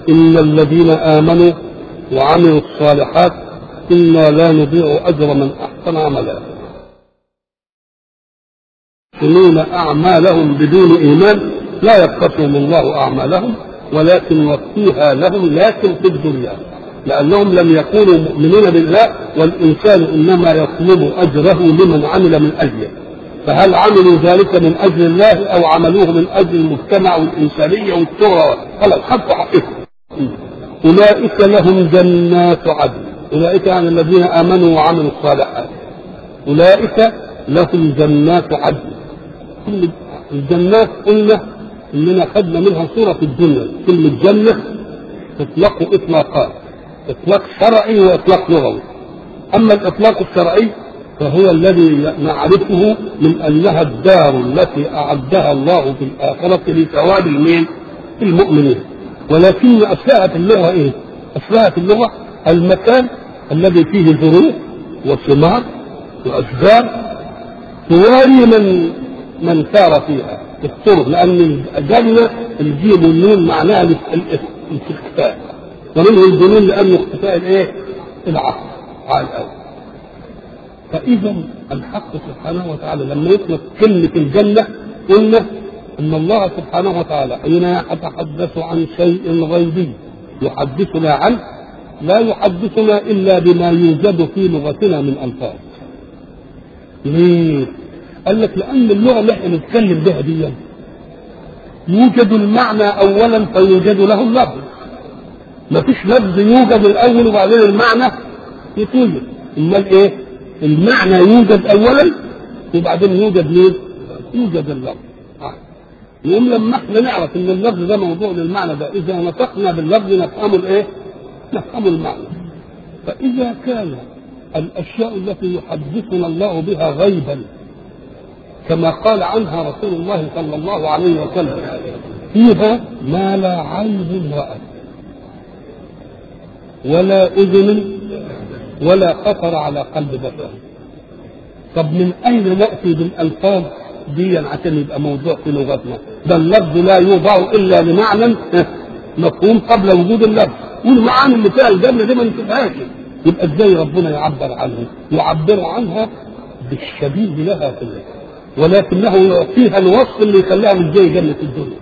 إن الذين آمنوا وعملوا الصالحات إنا لا نضيع أجر من أحسن عملا يحسنون أعمالهم بدون إيمان لا يبخسهم الله أعمالهم ولكن يوفيها لهم لكن في الدنيا لأنهم لم يكونوا مؤمنين بالله والإنسان إنما يطلب أجره لمن عمل من أجله فهل عملوا ذلك من أجل الله أو عملوه من أجل المجتمع والإنسانية والشهرة خلاص حقوا حقهم أولئك لهم جنات عدن أولئك يعني الذين آمنوا وعملوا الصالحات أولئك لهم جنات عدن كل الجنات قلنا اننا خدنا منها صوره في الدنيا كلمه جنه تطلق اطلاقات اطلاق شرعي واطلاق لغوي اما الاطلاق الشرعي فهو الذي نعرفه من انها الدار التي اعدها الله في الاخره لثواب المين المؤمنين ولكن اصلها في اللغه ايه؟ اصلها في اللغه المكان الذي فيه زروع وثمار واشجار تواري من من سار فيها الطرق لان الجنه الجيم والنون معناها الاستخفاء ومنه الجنون لانه اختفاء الايه؟ العقل على الاول فاذا الحق سبحانه وتعالى لما يطلق كلمه الجنه قلنا ان الله سبحانه وتعالى حين يتحدث عن شيء غيبي يحدثنا عنه لا يحدثنا الا بما يوجد في لغتنا من الفاظ ليه؟ قال لك لان اللغه اللي احنا بنتكلم بها دي يوجد المعنى اولا فيوجد له اللفظ ما فيش لفظ يوجد الاول وبعدين المعنى يتوجد امال ايه المعنى يوجد اولا وبعدين يوجد مين يوجد اللفظ آه. يوم لما احنا نعرف ان اللفظ ده موضوع للمعنى ده اذا نطقنا باللفظ نفهم الايه نفهم المعنى فاذا كان الاشياء التي يحدثنا الله بها غيبا كما قال عنها رسول الله صلى الله عليه وسلم فيها ما لا عين رأت ولا أذن ولا خطر على قلب بشر طب من أين نأتي بالألفاظ دي عشان يبقى موضوع في لغتنا ده اللفظ لا يوضع إلا لمعنى مفهوم قبل وجود اللفظ والمعاني اللي فيها الجنة دي ما نشوفهاش يبقى ازاي ربنا يعبر عنها يعبر عنها بالشبيه لها في اللغة ولكنه يعطيها الوصف اللي يخليها مش زي جنة الدنيا.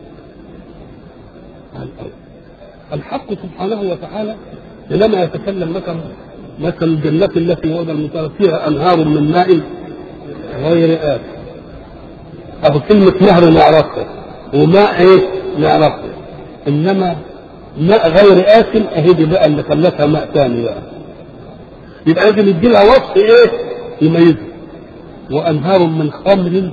الحق سبحانه وتعالى حينما يتكلم مثلا مثل الجنة التي وعد المطالب فيها أنهار من ماء غير آت أو كلمة نهر نعرفها وماء إيه نعرفها إنما ماء غير آسن أهي دي بقى اللي خلتها ماء ثاني بقى يبقى لازم يدي لها وصف إيه يميزها وانهار من خمر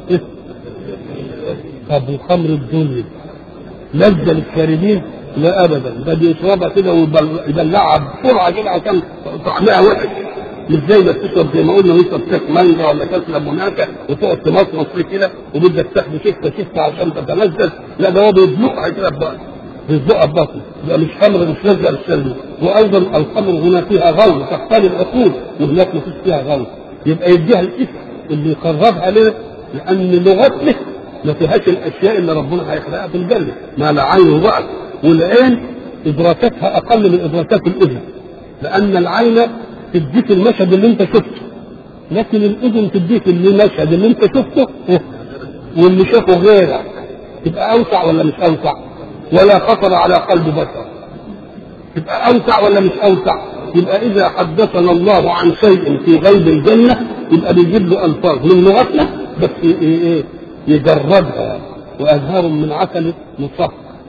طب وخمر الدنيا لذة للشاربين لا ابدا ده بيشربها كده ويبلعها بسرعه كده عشان طعمها وحش مش زي ما تشرب زي ما قلنا يشرب كاس مانجا ولا كاس ليموناتا وتقعد تمصمص فيه كده وبدك تاخد شفه شفه عشان تتنزل لا ده هو بيدلقها كده ببطنه بيدلقها ببطنه يبقى مش خمر مش لذة للشاربين وايضا الخمر هنا فيها غول تختلف العقول وهناك ما فيش فيها غول يبقى يديها الاسم اللي يقربها لنا لان لغتنا ما فيهاش الاشياء اللي ربنا هيخلقها في الجنه ما لا عين رأت والعين ادراكاتها اقل من ادراكات الاذن لان العين تديك المشهد اللي انت شفته لكن الاذن تديك المشهد اللي انت شفته واللي شافه غيرك تبقى اوسع ولا مش اوسع ولا خطر على قلب بشر تبقى اوسع ولا مش اوسع يبقى اذا حدثنا الله عن شيء في غيب الجنه يبقى بيجيب له الفاظ من لغتنا بس ايه يجردها وانهار من عسل مصفى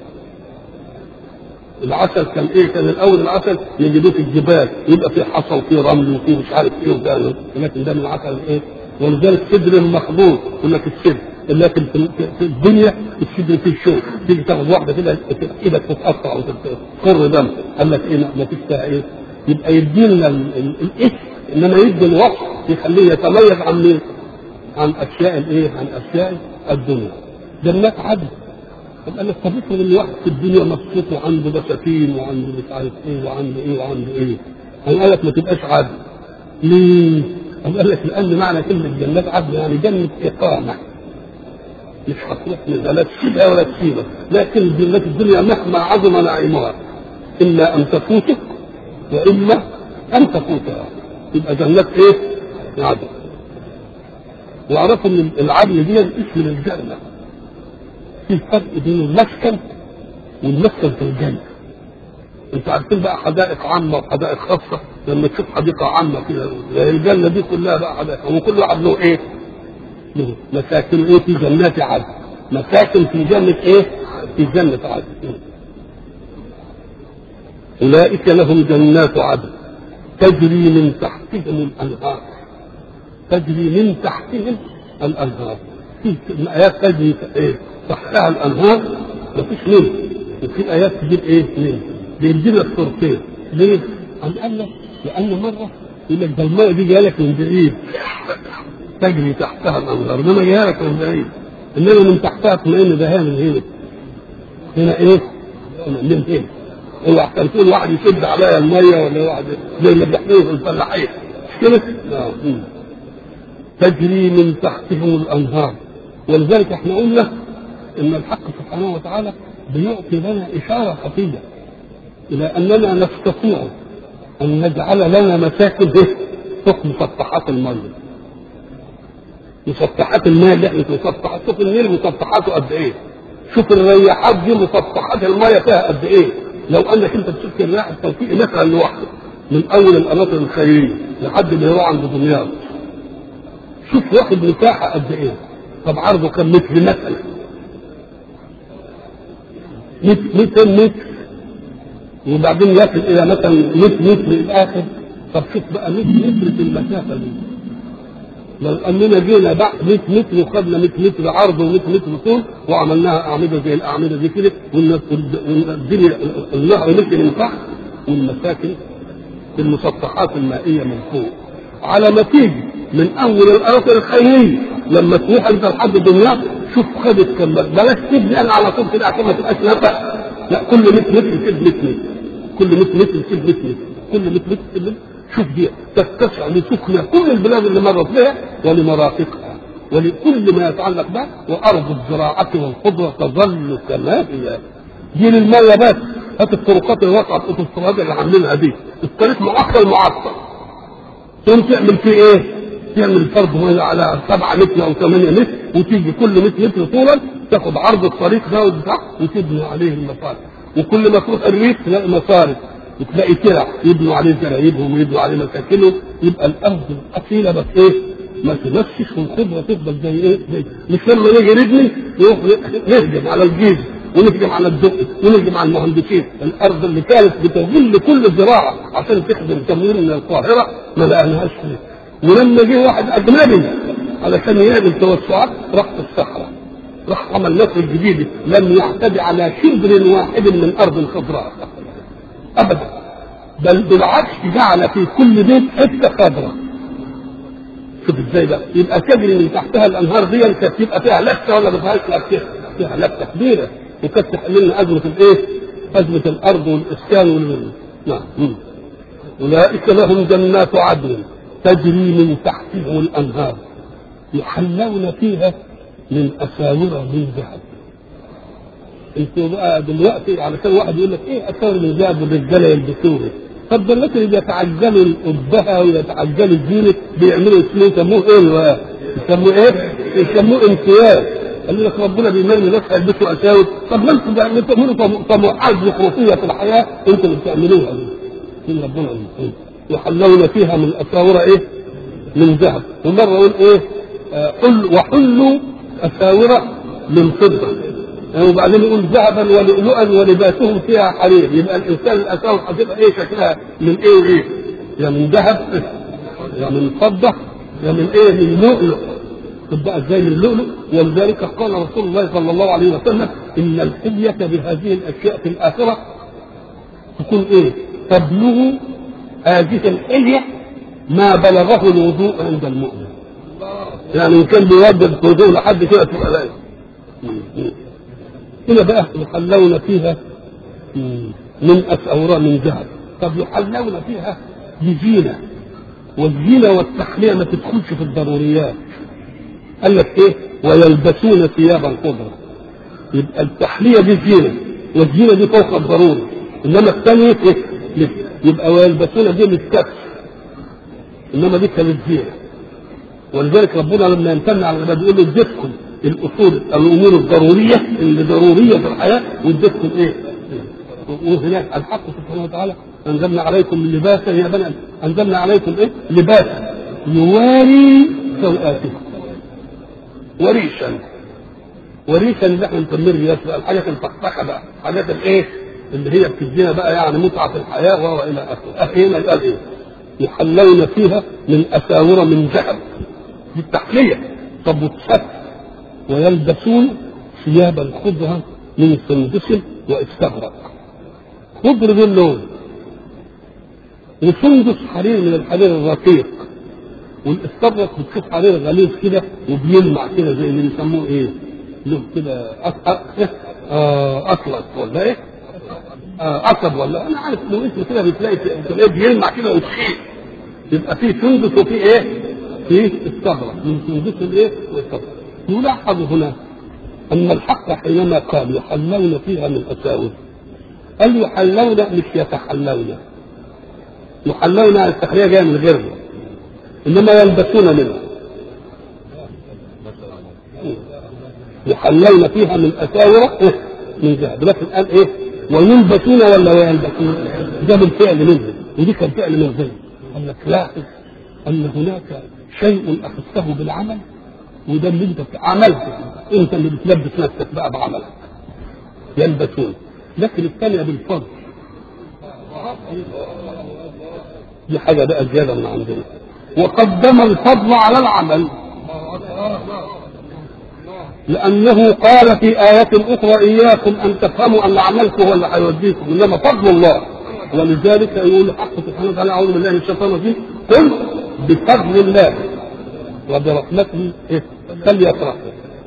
العسل كان ايه كان الاول العسل يجدوه في الجبال يبقى في حصى وفي رمل وفي مش عارف ايه وده لكن ده من عسل ايه ولذلك صدر مخضوط يقول لك الصدر لكن في الدنيا الصدر فيه شوك تيجي تاخد واحده كده ايدك تتقطع وتقر دم قال لك ايه ما فيش فيها ايه يبقى يدينا الاسم انما يدي الوصف يخليه يتميز عن مين؟ عن اشياء الايه؟ عن اشياء الدنيا. جنات عدن. طب قال لك طب افرض ان واحد في الدنيا مبسوط وعنده بساتين وعنده مش عارف ايه وعنده ايه وعنده ايه. قال لك ما تبقاش عدل. ليه؟ قال لك لان معنى كلمه جنات عدن يعني جنه اقامه. مش هتروح منها لا تسيبها ولا تسيبها لكن جنات الدنيا مهما عظم نعيمها اما ان تفوتك واما ان تفوتها يبقى جنات ايه؟ عدن واعرفوا ان العدن دي اسم للجنه في فرق بين المسكن والمسكن في الجنه انتوا عارفين بقى حدائق عامه وحدائق خاصه لما تشوف حديقه عامه كده زي الجنه دي كلها بقى حدائق وكل واحد له ايه؟ له مساكن ايه في جنات عدن مساكن في جنة ايه؟ في جنة عدن أولئك لهم جنات عدن تجري من تحتهم الأنهار تجري من تحتهم الأنهار في آيات تجري إيه؟ تحتها الأنهار مفيش منه وفي آيات تجيب إيه؟ منه بيدينا الصورتين ليه؟ أم قال لك لأن مرة يقول لك ده الماء دي جاية من بعيد تجري تحتها الأنهار إنما جاية لك من بعيد انما من تحتها اطمئن ده من هنا هنا ايه؟ هنا من هنا هو احسن تقول واحد يشد عليا الميه ولا واحد زي اللي بيحميه في الفلاحين مش كده؟ تجري من تحتهم الانهار ولذلك احنا قلنا ان الحق سبحانه وتعالى بيعطي لنا اشاره خفيه الى اننا نستطيع ان نجعل لنا مساكن فوق مسطحات الميه مسطحات الماء اللي احنا مسطحات شوف النيل مسطحاته قد ايه شوف الرياحات دي مسطحات الماء فيها قد ايه لو انك انت تشوف الرياح التوفيقي مثلا لوحده من اول القناطر الخيريه لحد ما يروح عند دمياط شوف واخد مساحه قد ايه طب عرضه كم متر مثلا 100 200 متر وبعدين يصل الى مثلا 100 متر الاخر طب شوف بقى 100 متر في المسافه دي لو اننا جينا بعد 100 متر وخدنا 100 متر عرض و100 متر طول وعملناها اعمده زي الاعمده دي كده والدنيا النهر مشي من تحت والمساكن في المسطحات المائيه من فوق على ما تيجي من اول الارض الخيريه لما تروح انت لحد دمياط شوف خدت كم بلاش تبني انا على طول كده عشان ما تبقاش نفق لا كل 100 متر تسيب 100 متر كل 100 متر تسيب 100 متر كل 100 متر تسيب 100 شوف دي تتسع لسكنى كل البلاد اللي مرت بها ولمرافقها ولكل ما يتعلق بها وارض الزراعه والخضره تظل كما هي دي للميه بس هات الطرقات اللي وقعت الاوتوستراد اللي عاملينها دي الطريق معطل معطل تقوم تعمل فيه ايه؟ تعمل فرض ميه على 7 متر او 8 متر وتيجي كل 100 متر طولا تاخد عرض الطريق ده وتفتح وتبني عليه المصارف وكل ما تروح الريف تلاقي مصارف وتلاقي ترع يبنوا عليه زرايبهم ويبنوا عليه مساكنهم يبقى الارض الاصيله بس ايه؟ ما تمسش والخضره تفضل زي ايه؟ زي مش لما نيجي نبني نروح نهجم على الجيزه ونهجم على الدقي ونهجم على المهندسين الارض اللي كانت بتظل كل الزراعه عشان تخدم تمويل من القاهره ما لقيناهاش فيه ولما جه واحد اجنبي علشان يعمل توسعات راح في الصحراء راح عمل نصر الجديد لم يعتدي على شبر واحد من ارض الخضراء ابدا بل بالعكس جعل في كل بيت حته خضراء شوف ازاي بقى يبقى تجري من تحتها الانهار دي كانت تبقى فيها لفته ولا ما فيهاش لفته فيها لفته كبيره وكانت تحل لنا ازمه الايه؟ ازمه الارض والاسكان وال نعم اولئك لهم جنات عدن تجري من تحتهم الانهار يحلون فيها من اساور من ذهب انتوا بقى دلوقتي علشان واحد يقول لك ايه اساور من ذهب الرجاله يلبسوها طب ده الناس اللي بيتعجلوا القبها ويتعجلوا الزينه بيعملوا اسمه يسموه ايه يسموه ايه؟ يسموه امتياز قال لك ربنا بيمرن ناس هيلبسوا اساور طب ما انتوا بتعملوا طموحات زخرفيه في الحياه انتوا اللي بتعملوها دي ربنا يحلون فيها من اساور ايه؟ من ذهب ومره يقول ايه؟ قل وحلوا اساور من فضه وبعدين يقول ذهبا ولؤلؤا ولباسهم فيها حرير يبقى الانسان الاساور هتبقى ايه شكلها من ايه وايه؟ يا من ذهب يا من فضه يا من ايه؟ من لؤلؤ تبقى ازاي من اللؤلؤ ولذلك قال رسول الله صلى الله عليه وسلم ان الحليه بهذه الاشياء في الاخره تكون ايه؟ تبلغ هذه الحليه ما بلغه الوضوء عند المؤمن يعني ان كان بيوجد وضوء لحد كده تبقى لا هنا بقى يحلون فيها من أساورة من ذهب طب يحلون فيها بزينة والزينة والتحلية ما تدخلش في الضروريات قال لك ايه ويلبسون ثيابا خضرا يبقى التحليه دي زينه والزينه دي فوق الضروري انما الثانيه ايه يبقى ويلبسون دي للكف انما دي كانت زينه ولذلك ربنا لما يمتن على العباد يقول له اديتكم الاصول الامور الضروريه اللي ضروريه في الحياه واديتكم ايه؟ وهناك الحق سبحانه وتعالى انزلنا عليكم لباسا يا بني انزلنا عليكم ايه؟ لباسا يواري سوآتكم وريشا وريشا اللي احنا نسميه الرياش بقى الحاجات الفخفخه بقى الحاجات الايه؟ اللي هي بتدينا بقى يعني متعه الحياه وهو الى اخره هنا قال ايه؟ يحلون فيها من اساور من ذهب دي التحليه طب وتصف ويلبسون ثيابا خضرا من سندس واستبرق خضر ذي اللون وسندس حرير من الحرير الرقيق والاستبرق بتشوف حرير غليظ كده وبيلمع كده زي اللي بيسموه ايه؟ له كده اطلس ولا ايه؟ اسد ولا انا عارف له اسم كده بتلاقي تلاقيه بيلمع كده وتخيل يبقى في سندس وفي ايه؟ في استبرق من سندس الايه؟ واستبرق يلاحظ هنا ان الحق حينما قال يحلون فيها من اساور قال يحلون مش يتحلون يحلون التحليه جايه من غيره انما يلبسون منه يحلون فيها من اساور من ذهب لكن قال ايه ويلبسون ولا ويلبسون ده بالفعل منه ودي كان فعل من غيره قال لك لاحظ ان هناك شيء اخذته بالعمل وده اللي انت عملته انت اللي بتلبس نفسك بقى بعملك يلبسون لكن الثانيه بالفضل دي حاجه بقى زياده من عندنا وقدم الفضل على العمل لأنه قال في آية أخرى إياكم أن تفهموا أن عملكم هو اللي هيوديكم إنما فضل الله ولذلك يقول الحق سبحانه وتعالى أعوذ بالله من الشيطان الرجيم قل بفضل الله وبرحمته إيه؟ فليفرحوا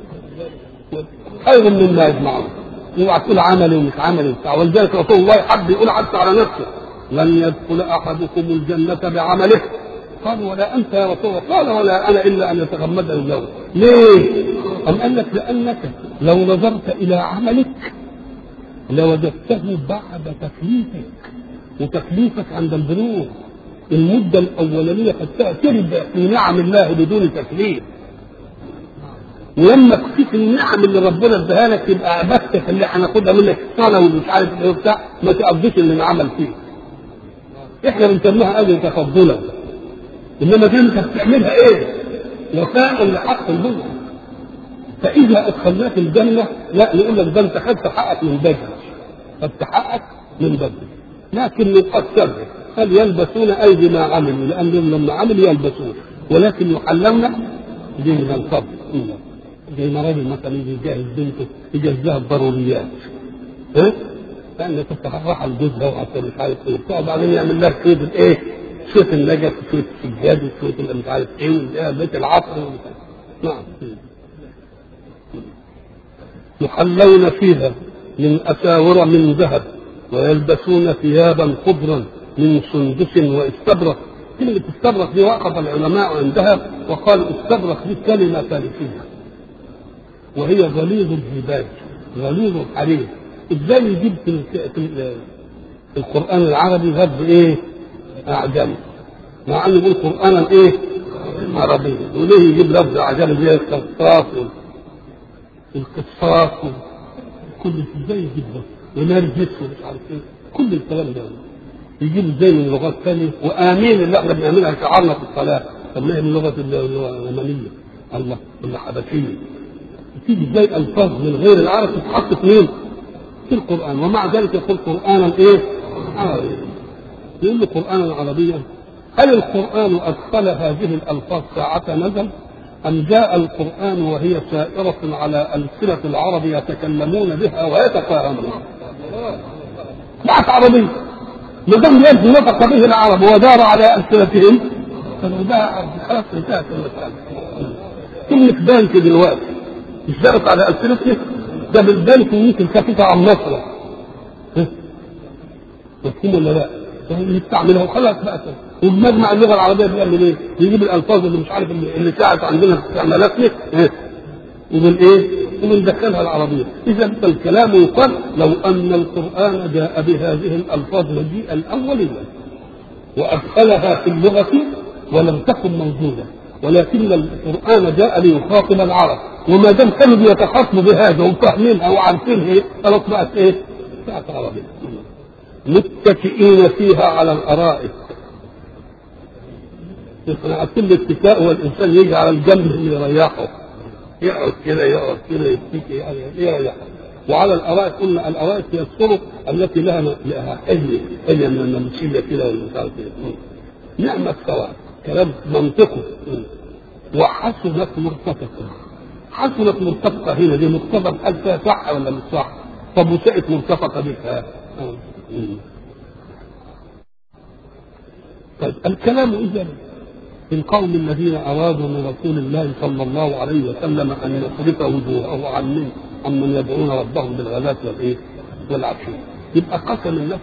خير مما يجمعون اوعى تقول عملي ومش عملي وبتاع ولذلك رسول الله حب يقول حتى على نفسه لن يدخل احدكم الجنه بعمله قال ولا انت يا رسول الله قال ولا انا الا ان يتغمدني الله ليه؟ أم قال لك لانك لو نظرت الى عملك لوجدته بعد تكليفك وتكليفك عند البلوغ المدة الأولانية قد تعترف في نعم الله بدون تكليف ولما تشوف النعم اللي ربنا اداها لك يبقى عبادتك اللي هناخدها منك الصلاه ومش عارف ايه وبتاع ما تقضيش اللي انعمل فيه. احنا بنسميها اجر تفضلا. انما دي انت بتعملها ايه؟ وفاء لحق البر. فاذا ادخلناك الجنه لا نقول لك ده انت خدت حقك من بدري. خدت حقك من بدري. لكن قد سبب قال يلبسون اي بما عملوا لانهم لما عملوا يلبسون ولكن يحلون به من الفضل. زي ما راجل مثلا يجي يجهز بنته يجهزها الضروريات ها؟ لان تفتح راح لجوزها وحتى مش عارف ايه وبتاع وبعدين يعمل لها شويه الايه؟ شويه النجف وشويه السجاد وشويه مش عارف ايه بيت العصر نعم يحلون فيها من اساور من ذهب ويلبسون ثيابا خضرا من سندس واستبرق كلمة استبرق دي وقف العلماء عندها وقال استبرق دي كلمة فارسية وهي غليظ الجبال غليظ الحرير ازاي يجيب في, في القران العربي غد ايه اعجمي مع انه يقول قرانا ايه عربيا وليه يجيب لفظ اعجمي زي القصاص والقصاص كل ازاي يجيب ده ونرجس ومش عارف ايه كل الكلام ده يجيب ازاي من لغات ثانيه وامين اللي احنا بنعملها شعارنا في الصلاه طب ما هي من لغه اليمنيه الله ولا حبشيه تيجي ازاي الفاظ من غير العرب تتحط في مين؟ في القران ومع ذلك يقول قرانا ايه؟ عربيا يقول له قرانا عربيا هل القران ادخل هذه الالفاظ ساعه نزل؟ ام جاء القران وهي سائره على السنه العرب يتكلمون بها ويتفاهمون؟ بعث عربي ما دام يبدو نطق به العرب ودار على السنتهم فلو ده خلاص انتهت المساله كلمه بانك دلوقتي مش دارت على ألسنتهم ده بالبنك ممكن كافته عن مصر مفهوم ولا لا؟ اللي بتعملها وخلاص بقى وبمجمع اللغه العربيه بيعمل ايه؟ يجيب الالفاظ اللي مش عارف اللي, اللي ساعت عندنا في استعمالاتنا إيه؟ ومن ايه؟ وبندخلها العربيه، اذا فالكلام يقال لو ان القران جاء بهذه الالفاظ مجيء الاوليه وادخلها في اللغه ولم تكن موجوده ولكن القران جاء ليخاطب العرب وما دام كانوا بيتخاطبوا بهذا وفاهمينها وعارفينها ايه خلاص بقت ايه؟ بقت عربيه متكئين فيها على الارائك احنا عارفين الاتكاء هو الانسان يجي على الجنب اللي يريحه يقعد كده يقعد كده يتكي يعني يريح وعلى الارائك قلنا الارائك هي الطرق التي لها لها حليه حليه من النمسيه كده ولا مش عارف ايه نعم الثواب كلام منطقي وحسنت مرتفقه حسنت مرتفقه هنا دي مقتضى هل فيها صح ولا مش صح؟ طب وسقت مرتفقه دي فيها طيب الكلام اذا في القوم الذين ارادوا من رسول الله صلى الله عليه وسلم ان يصرف وجوهه عن من عمن يدعون ربهم بالغداة والايه؟ والعشي يبقى قسم الناس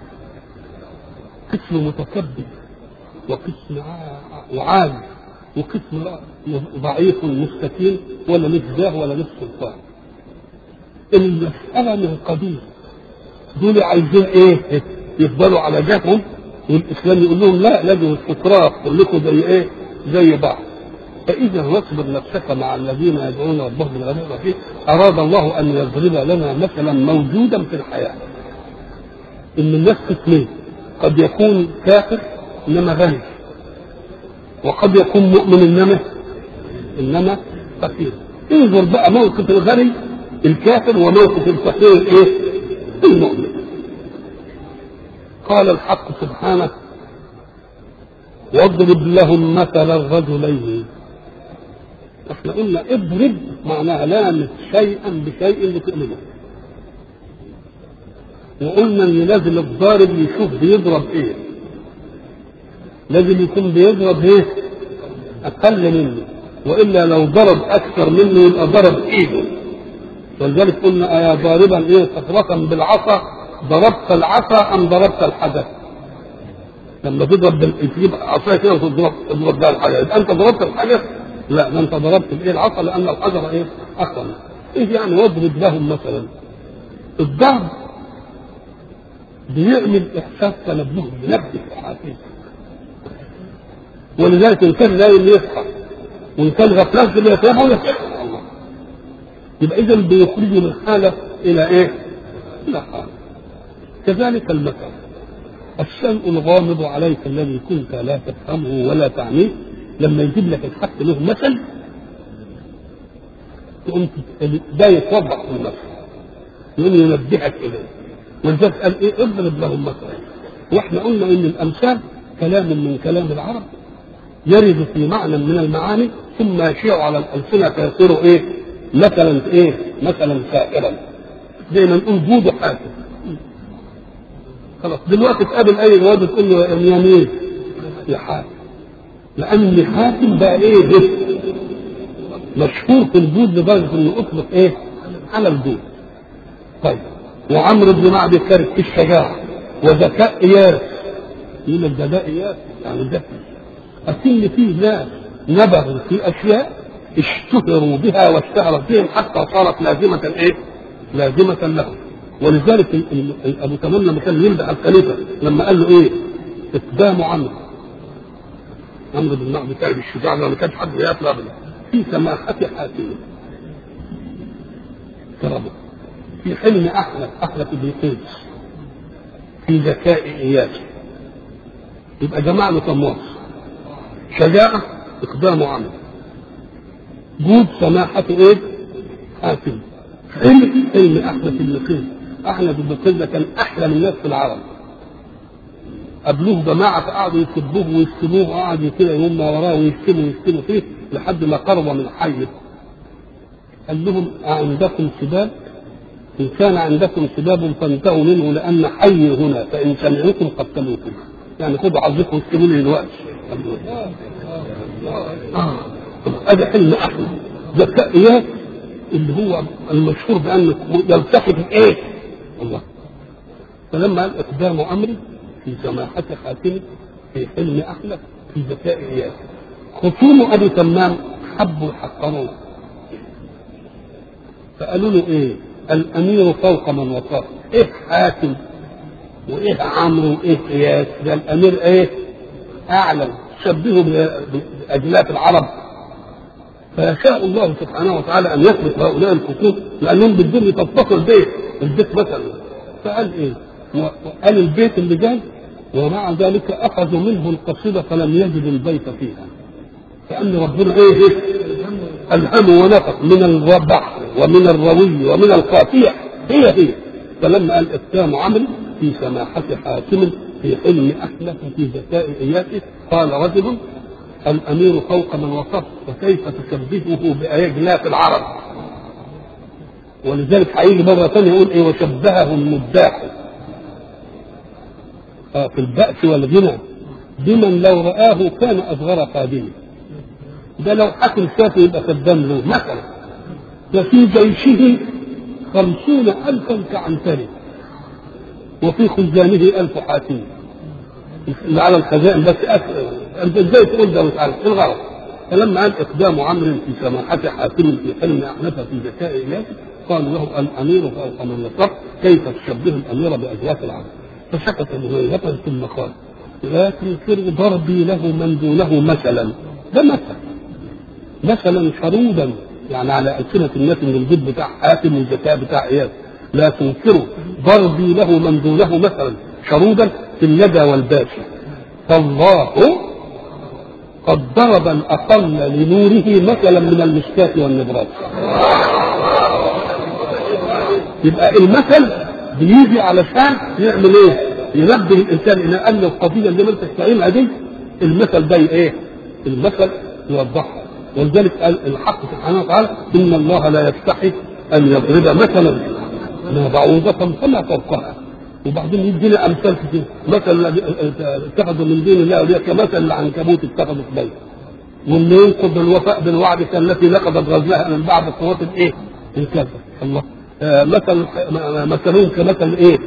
قسم متكبر وقسم وعاد وقسم ضعيف مستكين ولا مش جاه ولا مش سلطان المسألة من قبيل دول عايزين ايه؟ يفضلوا على جههم والاسلام يقول لهم لا لازم الاستطراف كلكم زي ايه؟ زي بعض. فاذا واصبر نفسك مع الذين يدعون ربهم بالغداء والعشي اراد الله ان يضرب لنا مثلا موجودا في الحياه. ان الناس قسمين قد يكون كافر انما غني وقد يكون مؤمن انما انما فقير. انظر بقى موقف الغني الكافر وموقف الفقير الايه؟ المؤمن. قال الحق سبحانه واضرب لهم مثل الرجلين احنا قلنا اضرب معناها لامس شيئا بشيء لتؤمنه وقلنا ان لازم الضارب يشوف بيضرب ايه لازم يكون بيضرب ايه اقل منه والا لو ضرب اكثر منه يبقى ضرب ايده ولذلك قلنا ايا ضاربا ايه صخرة بالعصا ضربت العصا ام ضربت الحجر لما تضرب تجيب عصايه كده وتضرب تضرب بها الحجر يبقى انت ضربت الحجر لا ده انت ضربت الايه العصا لان الحجر ايه اقوى ايه يعني واضرب لهم مثلا الضرب بيعمل احساس تنبه بنبه حاسس ولذلك ان كان نايم يصحى وان كان غفلان كده يتابعه يصحى الله يبقى اذا بيخرجه من حاله الى ايه؟ الى حاله كذلك المثل الشيء الغامض عليك الذي كنت لا تفهمه ولا تعنيه لما يجيب لك الحق له مثل تقوم ده يتوضح في المثل يقوم ينبهك اليه ولذلك قال ايه اضرب لهم مثلا واحنا قلنا ان الامثال كلام من كلام العرب يرد في معنى من المعاني ثم يشيع على الالسنه فيصير ايه مثلا ايه مثلا سائرا زي ما نقول جود حاتم خلاص دلوقتي تقابل اي واد تقول له يا مين يا حاتم لان حاتم بقى ايه ده مشهور في الجود لدرجه انه اطلق ايه على الجود طيب وعمرو بن معبد كارث في الشجاعه وذكاء اياس يقول لك ده ده اياس يعني ذكي أكن فيه ناس نبغوا في اشياء اشتهروا بها واشتهرت بهم حتى صارت لازمه ايه؟ لازمه لهم ولذلك ابو تمام لما كان يمدح الخليفه لما قال له ايه؟ اقدام عمرو عمرو بن معبد كارث الشجاع ما كانش حد يطلع في سماحه حاتم كرمه في حلم احلف احلف بن قيس في ذكاء اياس يبقى جمع له كم وصف شجاعة إقدام عمل جود سماحة إيه؟ حاتم علم علم أحمد بن قيس أحمد بن قيس ده كان أحلم الناس في العرب قابلوه جماعة فقعدوا يسبوه ويشتموه وقعدوا كده يوم وراه ويشتموا ويشتموا فيه لحد ما قرب من حيه قال لهم أعندكم سباب إن كان عندكم سباب فانتهوا منه لأن حي هنا فإن سمعوكم قتلوكم يعني خذوا حظكم واشتموني دلوقتي آه. هذا حلم أحمد ذكاء إياه اللي هو المشهور بأنه يلتقط إيه؟ الله فلما قال إقدام أمري في سماحة حاكمه في حلم احلف في ذكاء اياس خصوم ابي تمام حبوا يحقروه فقالوا له ايه الامير فوق من وصف ايه حاتم وايه عمرو وايه اياس ده الامير ايه اعلم شبهه باجلاف العرب فيشاء الله سبحانه وتعالى ان يثبت هؤلاء الخصوم لانهم بدهم يتصل بيت البيت مثلا فقال ايه؟ قال البيت اللي جاي ومع ذلك اخذوا منه القصيده فلم يجد البيت فيها كان ربنا ايه, إيه؟ الهم ونفق من البحر ومن الروي ومن القافيه هي هي فلما قال اقسام عمرو في سماحه حاكم في حلم احلف في ذكاء اياته قال رجل الامير فوق من وصف وكيف تشبهه باجلاف العرب ولذلك هيجي مره ثانيه يقول ايه وشبهه المداح آه في البأس والغنى بمن لو رآه كان أصغر قادمه ده لو حكم شافه يبقى خدام له مثلا وفي جيشه خمسون ألفا كعنتري وفي خزانه ألف حاتم اللي على الخزائن بس أكثر. انت ازاي تقول ده مش عارف ايه الغرض فلما قال اقدام عمرو في سماحه حاكم في حلم احنف في ذكاء الناس قالوا له الامير فوق من يصف كيف تشبه الامير باجواف العرب فسكت مهيبة ثم قال لا تنكروا ضربي له من دونه مثلا ده مثل مثلا شرودا يعني على ألسنة الناس من الجد بتاع حاتم والذكاء بتاع إياس لا تنكروا ضربي له من دونه مثلا شرودا في الندى والباشا فالله قد ضرب الأقل لنوره مثلا من المشكاة والنبراس يبقى المثل بيجي علشان يعمل ايه؟ ينبه الانسان الى ان القضيه اللي انت بتستعينها دي المثل ده ايه؟ المثل يوضحها ولذلك قال الحق سبحانه وتعالى ان الله لا يستحي ان يضرب مثلا ما بعوضة فما فوقها وبعدين يدينا امثال كتير مثل اتخذوا من دون الله اولياء كمثل العنكبوت اتخذوا في بيت واللي ينقض الوفاء بالوعد كالتي نقضت غزلها من بعد قوات الايه؟ الكذب الله آه مثل مثلهم كمثل ايه؟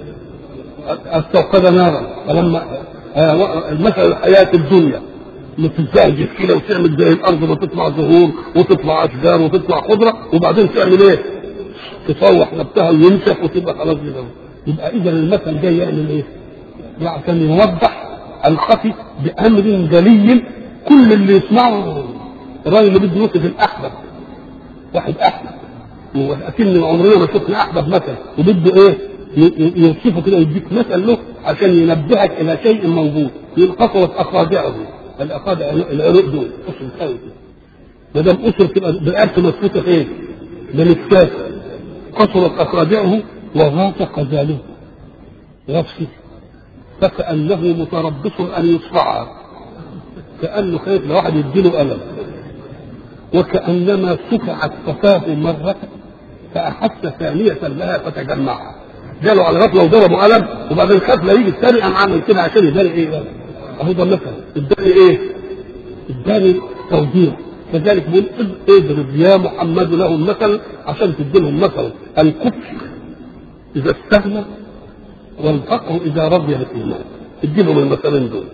استوقد نارا فلما آه مثل الحياه الدنيا متزهجت كده وتعمل زي الارض وتطلع زهور وتطلع اشجار وتطلع خضره وبعدين تعمل ايه؟ تصوح نفسها وينشف وتبقى خلاص كده يبقى اذا المثل جاي يعمل ايه؟ عشان يوضح الخفي بامر جلي كل اللي يسمعه الراجل اللي بده يوصف الاحبب واحد احبب واكن عمرنا ما شفنا احبب مثل وبده ايه؟ يوصفه كده يديك مثل له عشان ينبهك الى شيء موجود ينقصرت اصابعه الاصابع العروق دول اسر خاوي ما دام اسر تبقى بقرش مسكوته فين؟ بالكتاف قصرت اصابعه وغاط قذاله غفصه فكانه متربص ان يصفعها كانه خايف لو واحد يديله الم وكانما سفعت ففاه مره فاحس ثانيه لها فتجمعها جاله على غفله وضربه قلم وبعدين خاف لا يجي الثاني قام عامل كده عشان يداري ايه بقى اهو ده مثلا اداني ايه؟ اداني توضيح كذلك بيقول اضرب يا محمد له المثل عشان تدي لهم مثلا الكفر اذا استغنى والفقر اذا رضي الايمان ادي لهم المثلين دول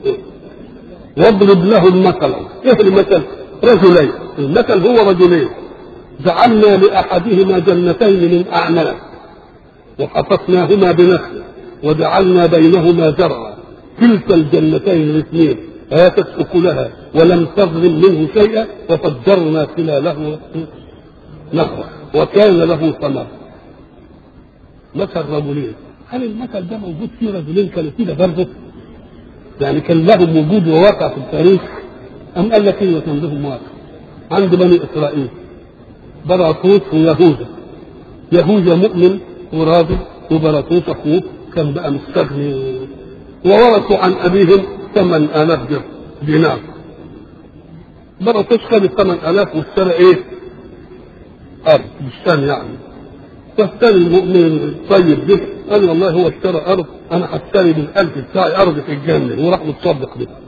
واضرب لهم مثلا ايه المثل؟ رجلين المثل هو رجلين جعلنا لاحدهما جنتين من اعناب وحفظناهما بنخل وجعلنا بينهما زرعا كلتا الجنتين الاثنين آتت أكلها ولم تظلم منه شيئا وفجرنا خلاله نهرا وكان له ثمر مثل رجلين هل المثل ده موجود فيه رجلين كانوا كده برضه؟ يعني كان لهم وجود وواقع في التاريخ أم قال لك إيه كان لهم واقع عند بني إسرائيل براطوس ويهوذا يهوذا مؤمن وراجل وبراطوس أخوه كان بقى مستغني وورثوا عن أبيهم ثمان آلاف دينار براطوس خد الثمان آلاف واشترى إيه؟ أرض بستان يعني فالثاني المؤمن الطيب ده قال والله هو اشترى أرض أنا هشتري بالألف بتاعي أرض في الجنة وراح متصدق بها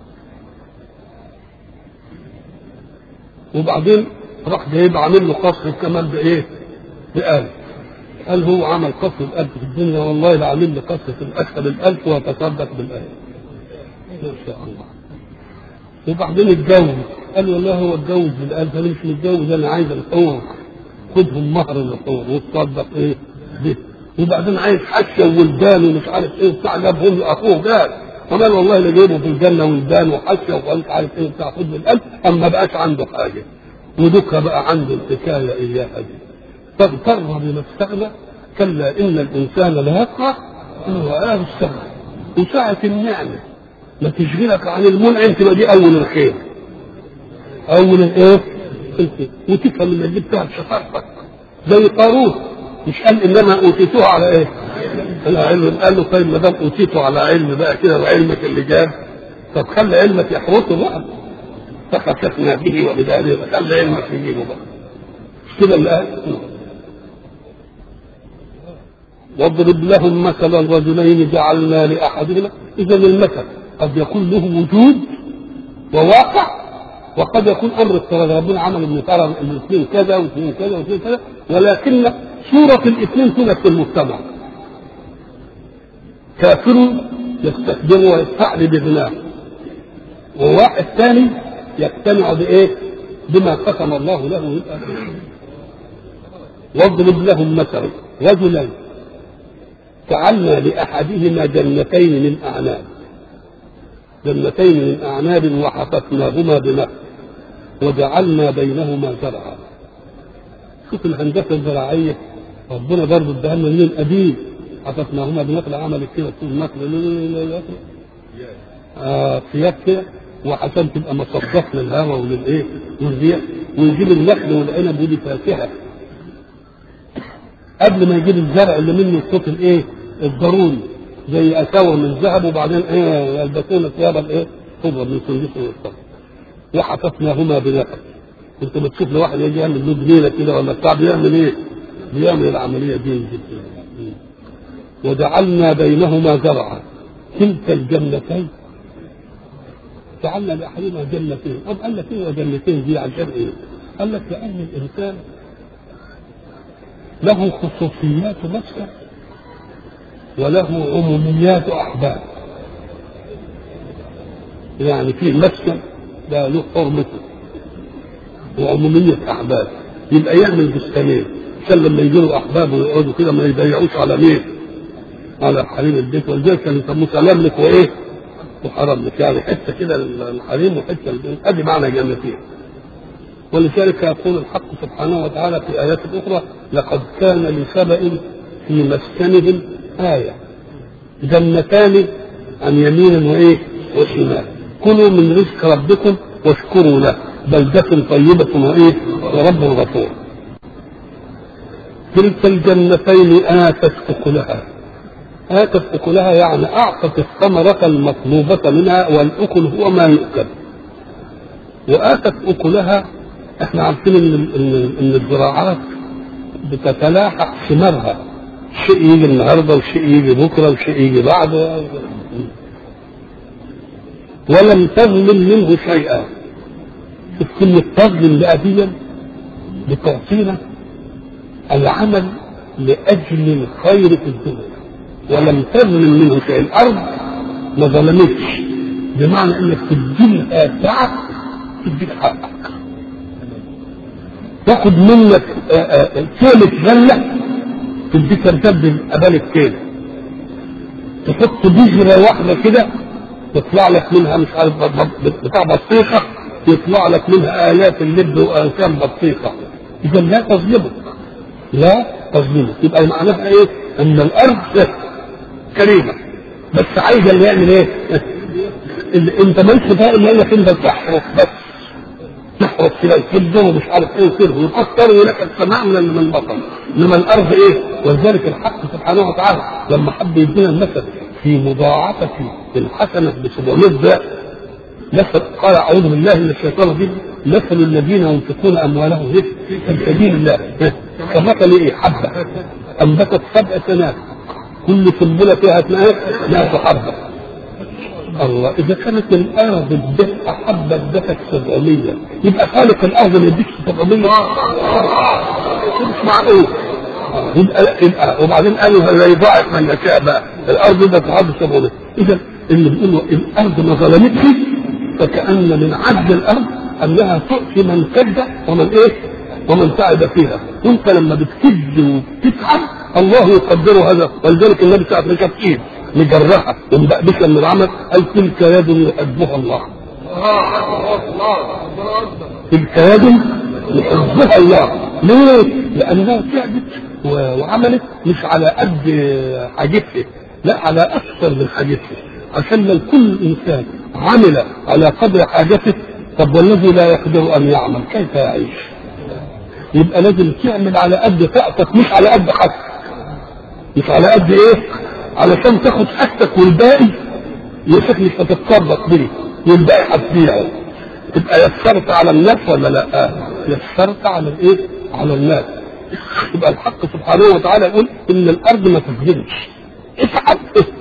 وبعدين راح جايب عامل له قصر كمان بايه؟ بألف قال هو عمل قصر بألف في الدنيا والله لا عامل لي قصر في الأكثر بالألف وتصدق بالألف ما شاء الله وبعدين اتجوز قال والله هو اتجوز بالألف انا مش متجوز انا عايز الحور خدهم مهر الحور وتصدق ايه به وبعدين عايز حشه وولدان ومش عارف ايه بتاع جابهم لاخوه قال كمان والله اللي جايبه في الجنه ولدان وحشه ومش عارف ايه بتاع خد بالألف اما ما بقاش عنده حاجه ودك بقى عنده الحكايه اياها دي فاغتر بما استغنى كلا ان الانسان ليطغى انه رآه استغنى وساعة النعمة ما تشغلك عن المنعم تبقى دي أول الخير أول الإيه؟ الخير وتفهم إن دي بتاعت شطارتك زي قارون مش قال إنما أوتيته على إيه؟ على علم قال له طيب ما دام أوتيته على علم بقى كده وعلمك اللي جاب طب خلي علمك يحرطه بقى فخسفنا به وبداره خلي علمك يجيبه بقى مش كده اللي قال واضرب لهم مثلا رجلين جعلنا لاحدهما اذا المثل قد يكون له وجود وواقع وقد يكون امر افتراضي ربنا عمل ان ترى الاثنين كذا واثنين كذا واثنين كذا ولكن صوره الاثنين توجد في المجتمع كافر يستخدم ويستعلي بغناه وواحد ثاني يقتنع بايه؟ بما قسم الله له واضرب لهم مثلا رجلين جعلنا لأحدهما جنتين من أعناب جنتين من أعناب وحففناهما بنخل وجعلنا بينهما زرعا شوف الهندسة الزراعية ربنا برضه اداها لنا من قديم حففناهما بنخل عملت كده طول نخل آه ثياب كده وعشان تبقى مصدق للهواء وللايه والريح ويجيب النخل والعنب ودي فاكهه قبل ما يجيب الزرع اللي منه الصوت الايه الضروري زي اساور من ذهب وبعدين ايه يلبسون ثيابا الايه خضرا من سندس والصبر وحففناهما بنخل كنت بتشوف لواحد يجي يعمل له جنينه كده ولا بتاع بيعمل ايه؟ بيعمل العمليه دي جدا وجعلنا بينهما زرعا كلتا الجنتين جعلنا لاحدهما جنتين طب قال لك ايه جنتين دي عشان ايه؟ قال لك لان الانسان له خصوصيات مسكن وله عموميات احباب يعني في مسكن ده له حرمته وعمومية أحباب يبقى يعمل بستانين عشان لما يجي له أحباب ويقعدوا كده ما يضيعوش على مين؟ على حريم البيت ولذلك كانوا يسموه سلام لك وإيه؟ وحرام لك يعني حتة كده الحريم وحتة البيت أدي معنى جنتين ولذلك يقول الحق سبحانه وتعالى في آيات أخرى لقد كان لسبأ في مسكنهم آية جنتان عن يمين وإيه؟ وشمال كلوا من رزق ربكم واشكروا له بلدة طيبة وإيه؟ ورب غفور تلك الجنتين آتت أكلها آتت أكلها يعني أعطت الثمرة المطلوبة منها والأكل هو ما يؤكل وآتت أكلها احنا عارفين ان ان ان الزراعات بتتلاحق ثمارها شيء يجي النهارده وشيء يجي بكره وشيء يجي بعده ولم تظلم منه شيئا شوف كلمة تظلم بقى دي بتعطينا العمل لأجل الخير في الدنيا ولم تظلم منه شيء الأرض ما ظلمتش بمعنى إنك تديلها سعة تديك حقك تاخد منك كيلة غلة تديك ارتب قبالك كيلة تحط بذرة واحدة كده تطلع لك منها مش عارف بتاع بطيخة يطلع لك منها آلاف اللب وأنسام بطيخة إذا لا تظلمك لا تظلمك يبقى معناها إيه؟ أن الأرض كريمة بس عايزة اللي يعمل إيه؟ اللي أنت مالكش بقى إلا إنك أنت تحرق بس تحرق كده الكبده ومش عارف ايه وكده ويكسر ولك السماء من من المطر انما الارض ايه ولذلك الحق سبحانه وتعالى لما حب يدينا المثل في مضاعفه الحسنه ب 700 ضعف مثل قال اعوذ بالله من الشيطان الرجيم مثل الذين ينفقون اموالهم في سبيل الله كمثل ايه حبه انبتت سبع سنوات كل سنبله فيها اثنين 100 حبه الله اذا كانت الارض الدفء احب الدفء 700 يبقى خالق الارض ما يديكش 700 مش معقول يبقى يبقى وبعدين قالوا لا يضاعف من يشاء بقى الارض ده تحب 700 اذا اللي بيقولوا الارض ما ظلمتش فكأن من عدل الارض انها تؤتي من كد ومن ايه ومن تعب فيها وانت لما بتكد وبتتعب الله يقدر هذا ولذلك النبي صلى الله عليه وسلم كانت ايد مجرحه ومبقبشه من العمل قال تلك يد يحبها الله تلك يد يحبها الله ليه؟ لانها تعبت وعملت مش على قد حاجتها لا على اكثر من حاجتها عشان لو كل انسان عمل على قدر حاجته طب والذي لا يقدر ان يعمل كيف يعيش؟ يبقى لازم تعمل على قد طاقتك مش على قد حاجتك مش على قد ايه؟ علشان تاخد حاجتك والباقي يشوف مش هتتصرف بيه والباقي هتبيعه تبقى يسرت على الناس ولا لا؟ يسرت على الايه؟ على الناس يبقى الحق سبحانه وتعالى يقول ان الارض ما تظلمش افعل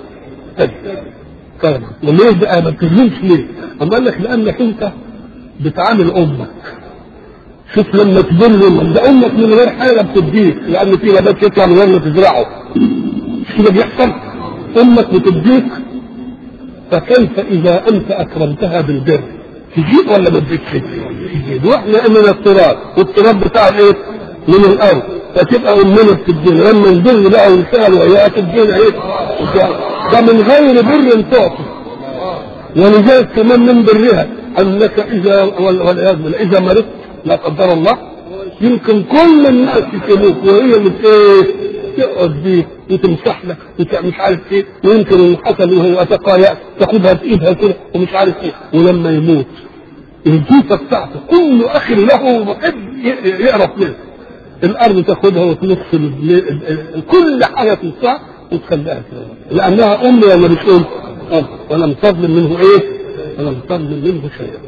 طيب وليه بقى ما تظلمش ليه؟ اما قال لك لانك انت بتعامل امك شوف لما تظلم ده امك من غير حاجه بتديك لان في نبات يطلع من غير ما تزرعه مش كده بيحصل؟ امك بتديك فكيف اذا انت اكرمتها بالبر تجيب ولا ما تجيبش؟ تجيب واحنا من التراب والتراب بتاع الايه؟ من الارض فتبقى امنا بتدينا لما نبر بقى ونسال وياها تدينا ايه؟ ده من غير بر تعطي ولذلك كمان من برها انك اذا والعياذ بالله اذا مرضت لا قدر الله يمكن كل الناس يسيبوك وهي مش ايه تقعد بيك وتمسح لك ومش عارف ايه ويمكن الحسن وهي تقايا تاخدها بايدها كده ومش عارف ايه ولما يموت الجوفه بتاعته كل اخ له محب يقرف منه الارض تاخدها وتنص كل حاجه تنصح وتخليها كده لانها ام ولا مش ام؟ ام ولم تظلم منه ايه؟ ولم تظلم منه شيئا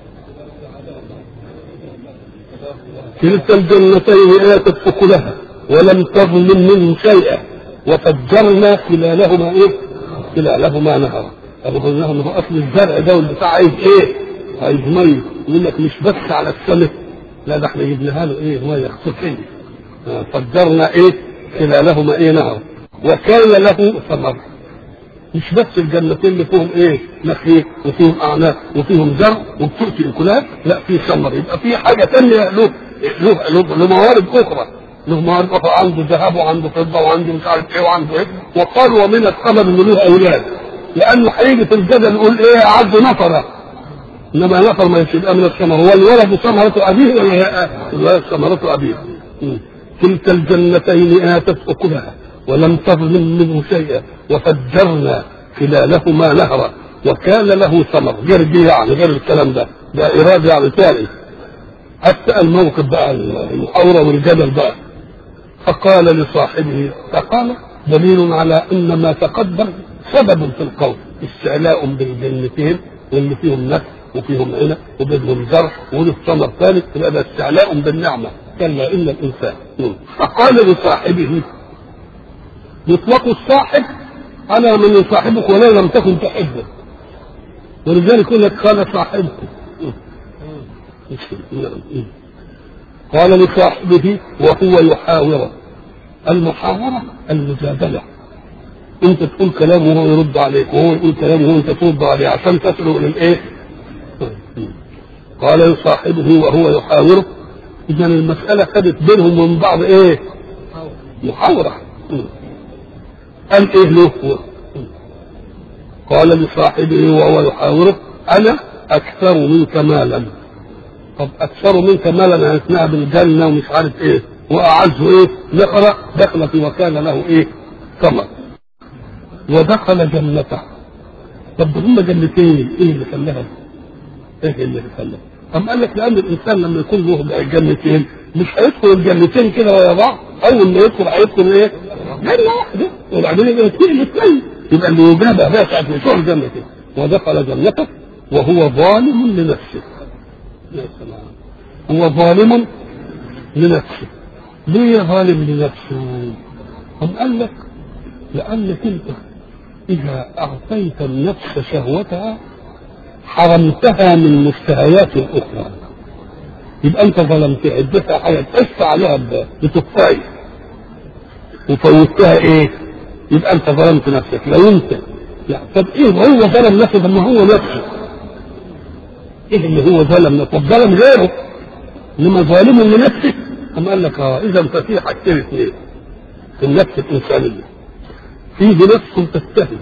كلتا الجنتين اتت اكلها ولم تظلم منه شيئا وفجرنا خلالهما ايه؟ خلالهما نهرا ابو قلنا هو اصل الزرع ده والبتاع عايز ايه؟ عايز ميه يقول لك مش بس على السمك لا ده احنا جبناها له ايه ميه خصوصيه فجرنا ايه؟ خلالهما ايه نهر وكان له ثمر مش بس الجنتين اللي فيهم ايه نخيل وفيهم اعناق وفيهم زرع وبتؤتي الكلاب لا في ثمر يبقى في حاجه ثانيه له له له له موارد اخرى له موارد اخرى عنده ذهب وعنده فضه وعنده مش عارف ايه وعنده ايه وقالوا ومن الثمر ان له اولاد لانه هيجي في الجدل يقول ايه عبد نفره انما نفر ما يبقى من الثمر هو الولد ثمرة ابيه ولا هي الولد ثمرة ابيه تلك الجنتين اتت اكلها ولم تظلم منه شيئا وفجرنا خلالهما نهرا وكان له ثمر غير دي يعني غير الكلام ده ده إرادة يعني ثاني حتى الموقف بقى المحاورة والجدل بقى فقال لصاحبه فقال دليل على ان ما تقدم سبب في القول استعلاء بالجنتين واللي فيهم نفس وفيهم عنب وبينهم زرع وله ثمر ثالث يبقى ده استعلاء بالنعمه كلا ان الانسان فقال لصاحبه يطلق الصاحب على من يصاحبك ولو لم تكن تحبه ولذلك يقول لك قال صاحبكم قال لصاحبه وهو يحاوره المحاورة المجادلة انت تقول كلام وهو يرد عليك وهو يقول كلام وهو انت ترد عليه عشان تصلوا للايه قال لصاحبه وهو يحاوره اذا المسألة خدت بينهم ومن بعض ايه محاورة قال ايه له قال لصاحبه وهو يحاوره انا اكثر منك مالا طب اكثر منك مالا يعني اسمها بالجنه ومش عارف ايه واعزه ايه نقرا دخلت وكان له ايه ثمر ودخل جنته طب هم جنتين ايه اللي خلاها ايه اللي خلاها أم قال لك لأن الإنسان لما يكون له جنتين مش هيدخل الجنتين كده ويا بعض أول ما يدخل هيدخل إيه؟ جنة واحدة وبعدين يبقى يطير الاثنين يبقى اللي يجابه بقى ساعة ما يدخل جنتين ودخل جنته وهو ظالم لنفسه يا سلام هو ظالم لنفسه ليه ظالم لنفسه؟ أم قال لك لأنك أنت إذا أعطيت النفس شهوتها حرمتها من مشتهيات أخرى يبقى أنت ظلمتها اديتها حاجة تقف عليها بتطفئ وفوتها إيه؟ يبقى أنت ظلمت نفسك لو أنت يعني طب ايه هو ظلم نفسه طب ما هو نفسه ايه اللي هو ظلم نفسه طب ظلم غيره انما ظالم لنفسه أم قال لك اه اذا ففي حاجتين اثنين في النفس الانسانيه فيه نفس تستهي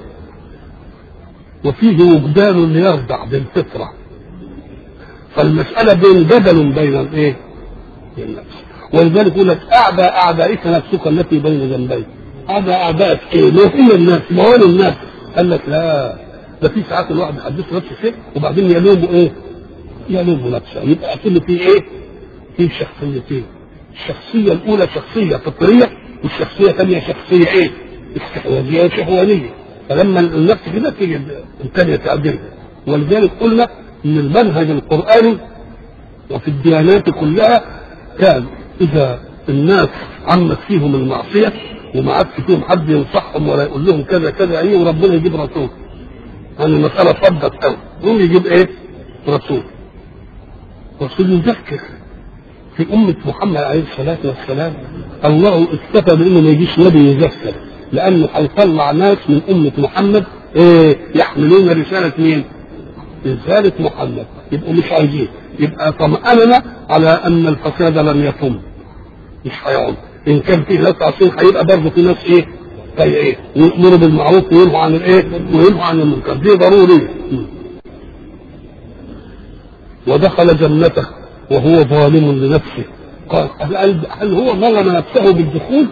وفيه وجدان يرضع بالفطره فالمساله بين جدل بين الايه؟ بين النفس ولذلك يقول لك اعدى اعدائك نفسك التي بين جنبيك اعدى اعدائك ايه؟ ما هي الناس ما هو الناس قال لك لا ده في ساعات الواحد يحدث نفسه شيء وبعدين يلومه ايه؟ يلومه نفسه يبقى كل في ايه؟ في شخصيتين الشخصية الأولى شخصية فطرية والشخصية الثانية شخصية إيه؟ استحواذية وشهوانية فلما النفس كده تيجي الثانية تعدلها ولذلك قلنا إن المنهج القرآني وفي الديانات كلها كان إذا الناس عمت فيهم المعصية وما عادش فيهم حد ينصحهم ولا يقول لهم كذا كذا ايه وربنا يجيب رسول يعني المسألة فضت قوي يقوم يجيب ايه؟ رسول رسول يذكر في أمة محمد عليه الصلاة والسلام الله اكتفى بأنه ما يجيش نبي يذكر لأنه هيطلع ناس من أمة محمد إيه يحملون رسالة مين؟ رسالة محمد يبقوا مش عايزين يبقى طمأننا على أن الفساد لم يتم مش هيعم إن كان فيه ناس عاصين هيبقى برضه في ناس إيه؟ زي إيه؟ يأمروا بالمعروف وينهوا عن الإيه؟ وينهوا عن المنكر دي ضروري ودخل جنته وهو ظالم لنفسه قال هل, هل هو ظلم نفسه بالدخول؟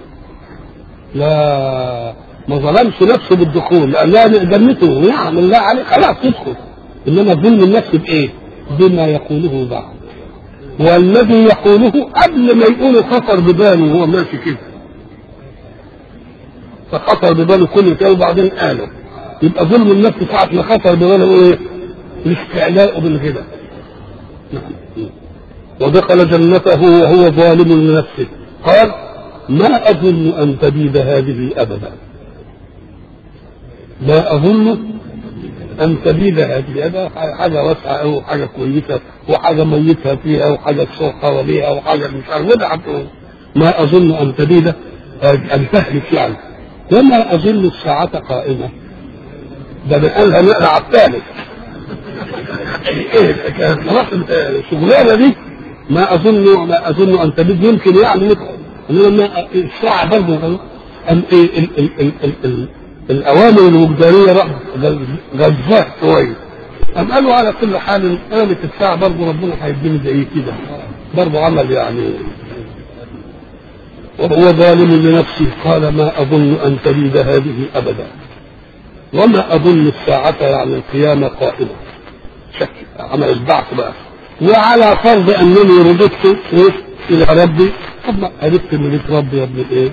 لا ما ظلمش نفسه بالدخول لأنها جنته ويعمل الله عليه خلاص تدخل إنما ظلم النفس بإيه؟ بما يقوله بعد والذي يقوله قبل ما يقوله خطر بباله وهو ماشي كده فخطر بباله كل كده وبعدين قاله يبقى ظلم النفس ساعة ما خطر بباله ايه؟ الاستعلاء بالغنى ودخل جنته وهو ظالم لنفسه قال ما أظن أن تبيد هذه أبدا ما أظن أن تبيد هذه أبدا حاجة واسعة أو حاجة كويسة وحاجة ميتها فيها وحاجة تصور حواليها وحاجة مش عارف وضعت ما أظن أن تبيد أن تهلك يعني وما أظن الساعة قائمة ده بقالها نقرا على الثالث ايه خلاص الشغلانه دي ما اظن ما اظن ان تبيد يمكن يعني انما الساعه برضه أم إيه ال ال ال ال ال الاوامر الوجدانيه غزاه شويه أم قالوا على كل حال قامت الساعه برضه ربنا هيديني زي كده برضه عمل يعني وهو ظالم لنفسه قال ما اظن ان تبيد هذه ابدا وما اظن الساعه يعني القيامه قائمه شك عمل البعث بقى وعلى فرض انني رددت إيه؟ الى ربي طب ما عرفت من ليك ربي يا ابن الايه؟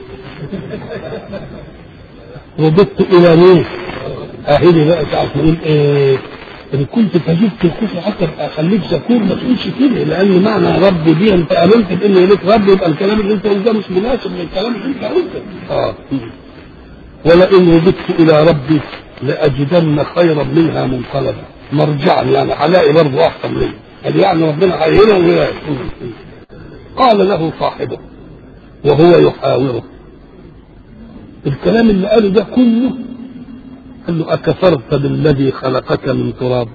رددت الى مين؟ اهلي بقى ساعه نقول ايه؟ ان كنت فجبت الكفر حتى اخليك شكور ما تقولش كده لان معنى ربي دي انت امنت بان ليك رب يبقى الكلام اللي انت قلته مش مناسب للكلام اللي انت قلته اه ولئن رددت الى ربي لاجدن خيرا منها منقلبا مرجعا يعني هلاقي برضه احسن منه قال يعني ربنا هيهنا وهنا قال له صاحبه وهو يحاوره الكلام اللي قاله ده كله قال له أكفرت بالذي خلقك من تراب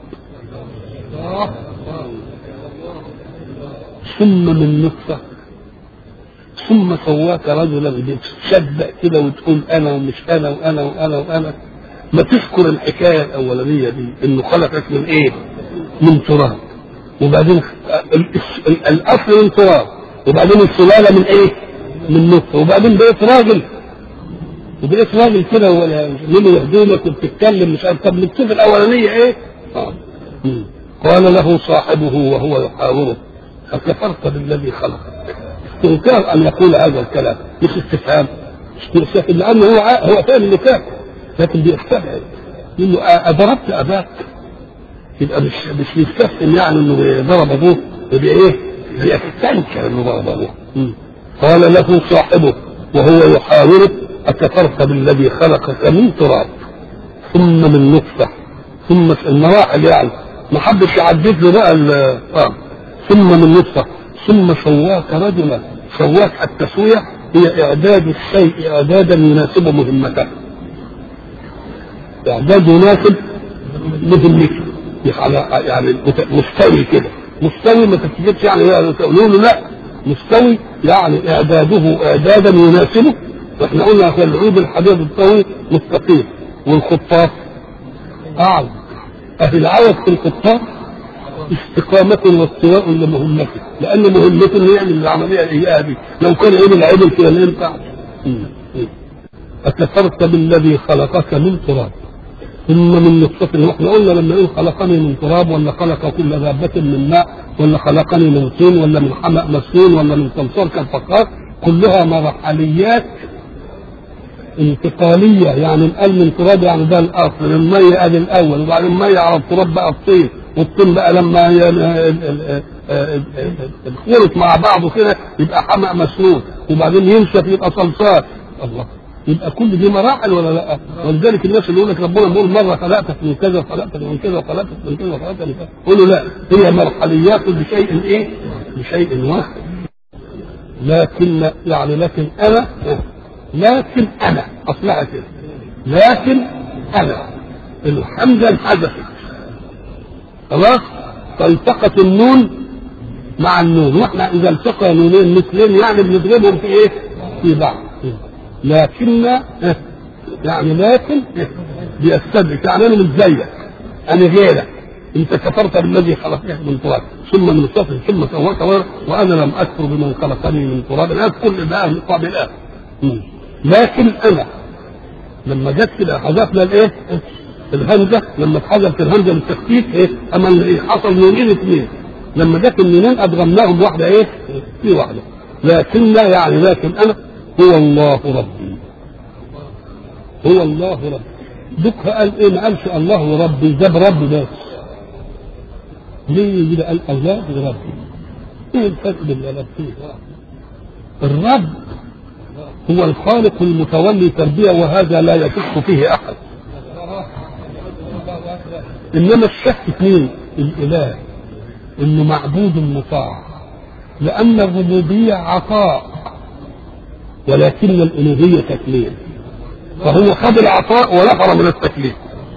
ثم من نطفة ثم سواك رجلا بتشبع كده وتقول أنا ومش أنا وأنا وأنا وأنا ما تذكر الحكاية الأولانية دي إنه خلقك من إيه؟ من تراب وبعدين الأصل من تراب وبعدين السلالة من إيه؟ من نطفة وبعدين بقيت راجل وبقيت راجل كده لمن هدومك وبتتكلم مش عارف طب نكتب الأولانية إيه؟ آه. قال له صاحبه وهو يحاوره أكفرت بالذي خلقك استنكار أن يقول هذا الكلام مش استفهام لأنه هو هو فاهم إنه كافر لكن بيستبعد انه ضربت اباك يبقى مش مش بيستفهم يعني انه ضرب ابوه يبقى ايه؟ بيستنكر انه ضرب ابوه قال له صاحبه وهو يحاوره اكفرت بالذي خلقك من تراب ثم من نطفه ثم المراحل يعني ما حدش يعدد له بقى اه ثم من نطفه ثم سواك رجلا سواك التسويه هي اعداد الشيء اعدادا يناسب مهمته اعداد يناسب مهمته يعني مستوي كده مستوي ما تفتكرش يعني تقولوا له لا مستوي يعني اعداده اعدادا يناسبه واحنا قلنا يا اخي العود الحديد الطويل مستقيم والخطاف اعلى اهي العوض في الخطاف استقامة واستواء لمهمته لأن مهمته إنه يعمل العملية الإيجابية دي لو كان عمل عدل كده ما ينفعش أكفرت بالذي خلقك من تراب ثم من نطفة واحنا قلنا لما يقول خلقني من تراب ولا خلق كل دابة من ماء ولا خلقني من طين ولا من حمأ مسنون ولا من صلصال كالفخار كلها مرحليات انتقالية يعني قال من تراب يعني ده الأصل من مية ادي الأول وبعدين مية على التراب بقى الطين والطين بقى لما يخلط مع بعضه كده يبقى حمأ مسنون وبعدين ينشف يبقى صلصال الله يبقى كل دي مراحل ولا لا؟ ولذلك الناس اللي يقول لك ربنا بيقول مره خلقتك من كذا وخلقتك من كذا وخلقتك من كذا وخلقتك من كذا قولوا لا هي مرحليات لشيء ايه؟ لشيء واحد لكن يعني لكن انا لكن انا اصلها كده لكن انا الحمزه انحذفت خلاص فالتقت النون مع النون واحنا اذا التقى نونين مثلين يعني بنضربهم في ايه؟ في بعض لكن يعني لكن بيستدرك يعني انا مش زيك انا غيرك انت كفرت بالذي خلقك من تراب ثم من صفر ثم سواك وانا لم اكفر بمن خلقني من تراب انا كل ده مقابل الان لكن انا لما جت كده حذفنا الايه؟ الهمزه لما اتحذفت الهمزه للتخفيف ايه؟ اما ايه حصل نونين اثنين لما جت النونين ادغمناهم واحده ايه؟ في واحده لكن يعني لكن انا هو الله ربي هو الله ربي دك قال ايه ما قالش الله ربي جاب ربي بس ليه كده قال الله ربي ايه الفرق بين الربين الرب هو الخالق المتولي تربيه وهذا لا يشك فيه احد انما الشك فيه الاله انه معبود مطاع لان الربوبيه عطاء ولكن الالوهيه تكليف فهو خد العطاء ونفر من التكليف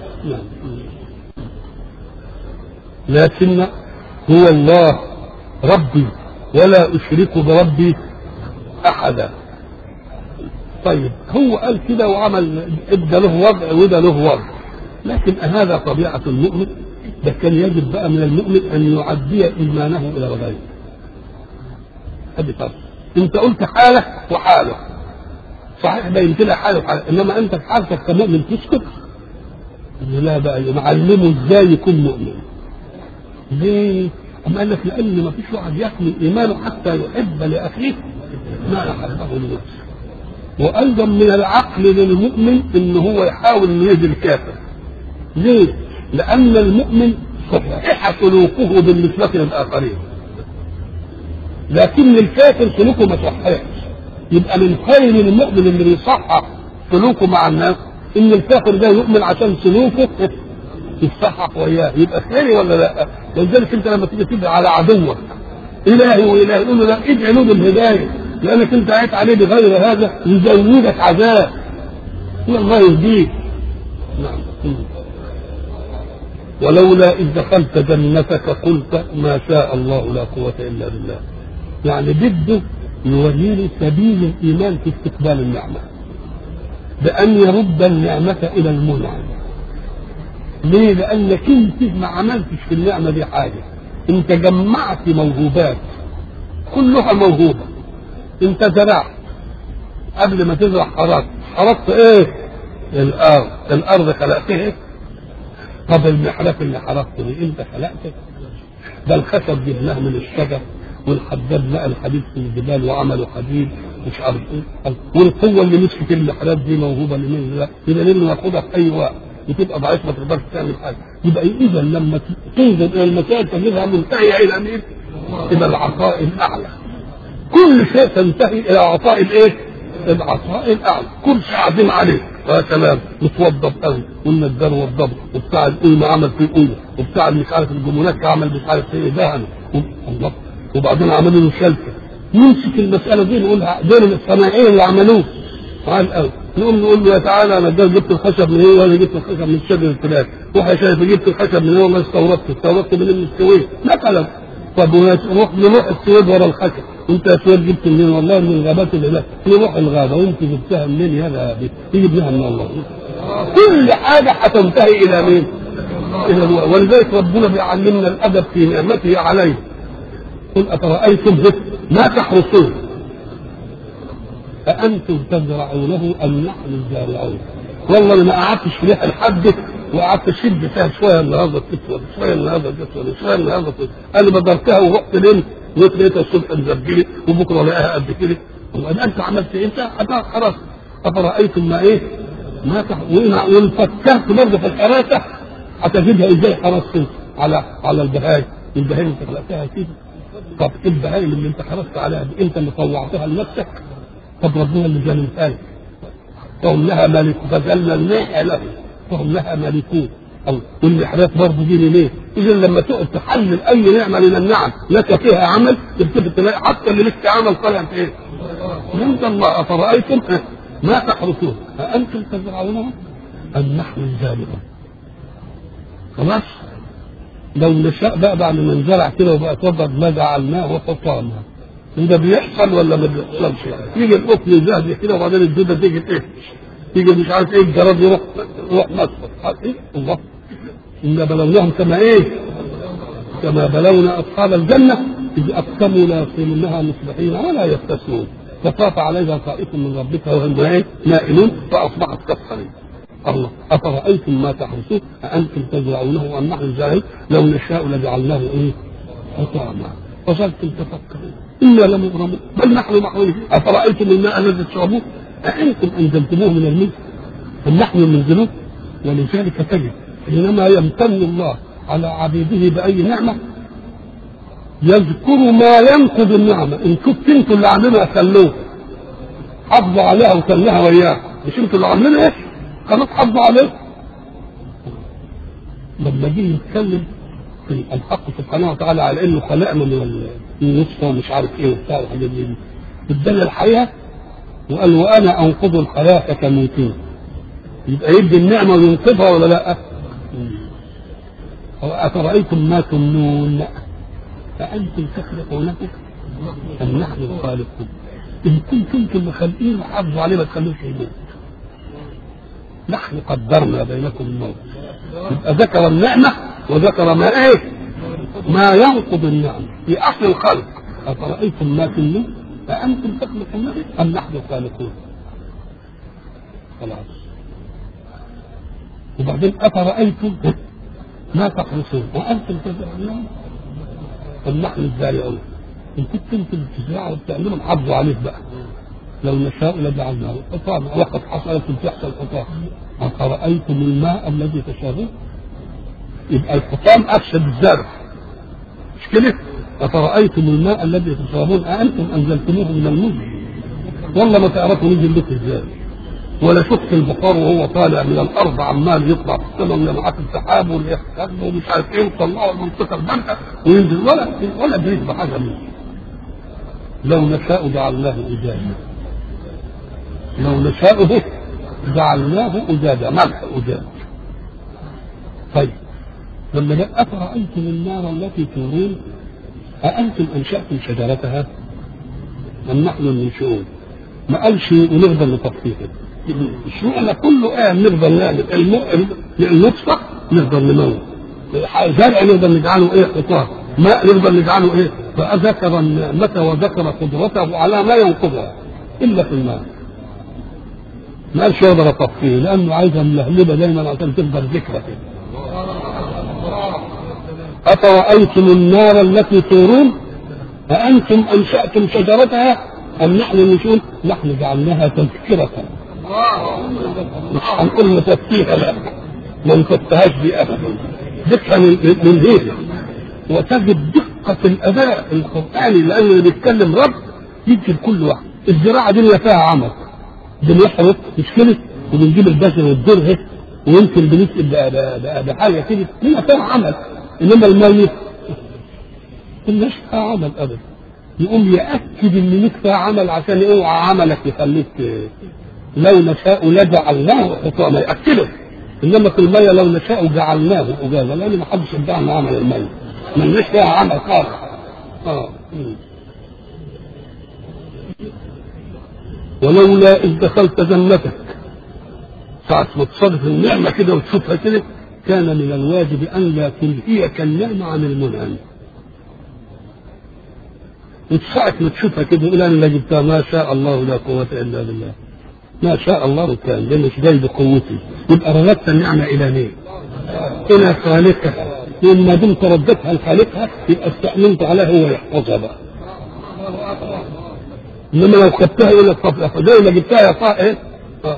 لكن هو الله ربي ولا اشرك بربي احدا طيب هو قال كده وعمل ادى له وضع وده له وضع لكن هذا طبيعه المؤمن ده كان يجب بقى من المؤمن ان يعدي ايمانه الى الغيب هذه فرق انت قلت حاله وحاله صحيح بينت لها حاله وحاله انما انت في حالتك كمؤمن تسكت لا بقى معلمه ازاي يكون مؤمن ليه؟ أما قال لك لأن ما فيش واحد يكمل إيمانه حتى يحب لأخيه ما أحبه لنفسه وأيضا من العقل للمؤمن إن هو يحاول إنه يهدي الكافر ليه؟ لأن المؤمن صحح سلوكه بالنسبة للآخرين لكن الكافر سلوكه ما صححش يبقى من خير المؤمن اللي بيصحح سلوكه مع الناس ان الكافر ده يؤمن عشان سلوكه يتصحح وياه يبقى خيري ولا لا؟ ولذلك انت لما تيجي تدعي على عدوك الهي والهي يقول له لا ادعي له بالهدايه لانك انت قاعد عليه بغير هذا يزودك عذاب الله يهديك نعم ولولا إذ دخلت جنتك قلت ما شاء الله لا قوة إلا بالله يعني بده يوريني سبيل الإيمان في استقبال النعمة بأن يرد النعمة إلى المنعم ليه؟ لأنك أنت ما عملتش في النعمة دي حاجة أنت جمعت موهوبات كلها موهوبة أنت زرعت قبل ما تزرع حرثت حرثت إيه؟ الأرض الأرض خلقتها طب المحرف اللي حرقته دي انت خلقته ده الخشب جبناه من الشجر والحداد لقى الحديد في الجبال وعملوا حديد مش عارف ايه والقوه اللي مسكت المحرات دي موهوبه لمين لا يبقى لازم ناخدها في اي وقت وتبقى ضعيف ما تقدرش تعمل حاجه يبقى اذا لما تنزل الى المسائل تجدها منتهيه الى مين؟ الى العطاء الاعلى كل شيء تنتهي الى عطاء الايه؟ العطاء الاعلى كل شيء عظيم عليه اه تمام متوضب قوي والنجار وضبه وبتاع القيمه عمل فيه قيمه وبتاع مش عارف الجمهورات عمل مش عارف ايه دهن الله وبعدين عملوا له شلته نمسك المساله دي نقولها دول الصناعيه اللي عملوه قال قوي نقوم نقول له يا تعالى انا ده جبت الخشب من ايه وانا جبت الخشب من شجر الفلان واحد شايف جبت الخشب من ايه والله استوردت استوردت من السويد مثلا طب ونروح نروح السويد ورا الخشب انت يا سويد جبت منين والله من الغابات اللي هناك نروح الغابه وانت جبتها منين يا غابه تيجي ابنها من الله كل حاجه هتنتهي الى مين؟ الى الله ولذلك ربنا بيعلمنا الادب في نعمته عليه قل افرايتم ما تحرسون أأنتم تزرعونه أم نحن الزارعون؟ والله أنا ما قعدتش في ريح الحد وقعدت اشد فيها شويه النهارده تسود شويه النهارده تسود شويه النهارده تسود انا بدرتها ورحت لين لقيت لقيتها الصبح مزبله وبكره الاقيها قد كده وأنا انت عملت ايه؟ انت خلاص افرايتم ما ايه؟ ما تح... وان فكرت برضه في الحراسه هتجدها ازاي حرست على على البهايم البهايم انت خلقتها كده طب ايه البهايم اللي انت حرصت عليها دي انت اللي طوعتها لنفسك طب ربنا اللي جالسها لك فهم لها مالك فزلنا الناح له فهم لها مالكون او والمحرات برضه دي ليه؟ اذا لما تقعد تحلل اي نعمه من النعم لك فيها عمل تلتفت تلاقي حتى اللي لك عمل طالع في ايه؟ عند الله افرايتم ما تحرثون أأنتم تزرعونه أم نحن الزارعون خلاص لو نشاء بقى بعد ما انزرع كده وبقى اتوضب ما جعلناه حطاما ده بيحصل ولا ما بيحصلش يجي القطن زهد كده وبعدين الدودة تيجي ايه يجي مش عارف ايه الجراد يروح يروح مصر ايه الله إنا بلوناهم كما ايه كما بلونا أصحاب الجنة إذ أقسموا لا يصيمونها مصبحين ولا يستثنون فطاف عليها طائف من ربك وهم ايه نائمون فأصبحت كالصريم الله أفرأيتم ما تحرسون أأنتم تزرعونه أم نحن الزارعون لو نشاء لجعلناه إيه حطاما وظلتم تفكرون إنا لمغرمون بل نحن محرومون أفرأيتم الماء الذي تشربون أأنتم أنزلتموه من المزن أم نحن المنزلون ولذلك تجد حينما يمتن الله على عبيده بأي نعمة يذكر ما ينقض النعمة إن كنت أنتم اللي عاملينها خلوه حافظوا عليها وخليها وياه مش أنتم اللي عاملينها إيه؟ خلاص حافظوا عليها لما جه يتكلم في الحق سبحانه وتعالى على انه خلقنا من النصف ومش عارف ايه وبتاع والحاجات دي ادانا الحياه وقال وانا انقذ الحياه كموتين يبقى يدي النعمه وينقذها ولا لا؟ أفرأيتم ما تمنون فأنتم تخلقونه أم نحن الخالقون إن كنتم أنتم مخلقين وحافظوا عليه ما تخلوش يموت نحن قدرنا بينكم الموت يبقى ذكر النعمة وذكر ما إيه ما ينقض النعمة في أصل الخلق أفرأيتم ما تمنون فأنتم تخلقونه أم نحن الخالقون خلاص وبعدين أفرأيتم ما تحرسون وانتم تزرعون ام نحن الزارعون ان كنتم انتم تزرعوا وتعملوا حافظوا عليه بقى لو نشاء لجعلناه حطاما وقد حصلت تحصل حطام افرايتم الماء الذي تشربون يبقى الحطام افسد الزرع مش كده افرايتم الماء الذي تشربون اانتم انزلتموه من المزن والله ما تعرفوا نزل لكم ازاي ولا شفت البخار وهو طالع من الارض عمال يطلع في السماء من معاك السحاب واليخت ومش عارف ايه وطلعوا المنطقه البارده وينزل ولا ولا دريت بحاجه منه لو نشاء جعلناه اجاجا لو نشاء به جعلناه اجاجا ملح اجاج طيب لما لا افرايتم النار التي تورون اانتم انشاتم شجرتها ام نحن المنشئون ما قالش ونفضل نطفيها الشروع كله ايه نفضل نعمل النطفه نفضل نموت زرع نقدر نجعله ايه قطار ماء نقدر نجعله ايه فذكر النعمة وذكر قدرته على ما ينقضها الا في الماء ما قالش اقدر اطفيه لانه عايزها ملهلبه دايما عشان تفضل ذكرى كده أفرأيتم النار التي تورون أأنتم أنشأتم شجرتها أم نحن المنشئون؟ نحن جعلناها تذكرة مش هنقول مفتيها لا ما نفتهاش دي ابدا ذكرى من, من هيك وتجد دقة الأداء القرآني لأن اللي بيتكلم رب يدي لكل واحد الزراعة دي اللي فيها عمل بنحرق مش كده وبنجيب البذر والدرة ويمكن بنسقي بحاجة كده هنا فيها عمل إنما الميت ملهاش فيها عمل أبدا يقوم يأكد إن ليك فيها عمل عشان اوعى عملك يخليك لو نشاء لجعلناه حطاما ياكله انما في الميه لو نشاء جعلناه اجازه لان ما حدش ادعى عمل الميه ملناش فيها عمل خالص اه مم. ولولا اذ دخلت جنتك ساعة ما تصادف النعمة كده وتشوفها كده كان من الواجب أن لا تلهيك النعمة عن المنعم. وساعة ما تشوفها كده يقول أنا اللي جبتها ما شاء الله لا قوة إلا بالله. ما شاء الله كان ده مش جاي بقوتي. يبقى رددت النعمة إلى مين؟ إلى خالقها. وما دمت ردتها لخالقها يبقى استأمنت عليه هو يحفظها بقى. انما لو خدتها يقول لك طب فده اللي جبتها يا طه ايه؟ آه.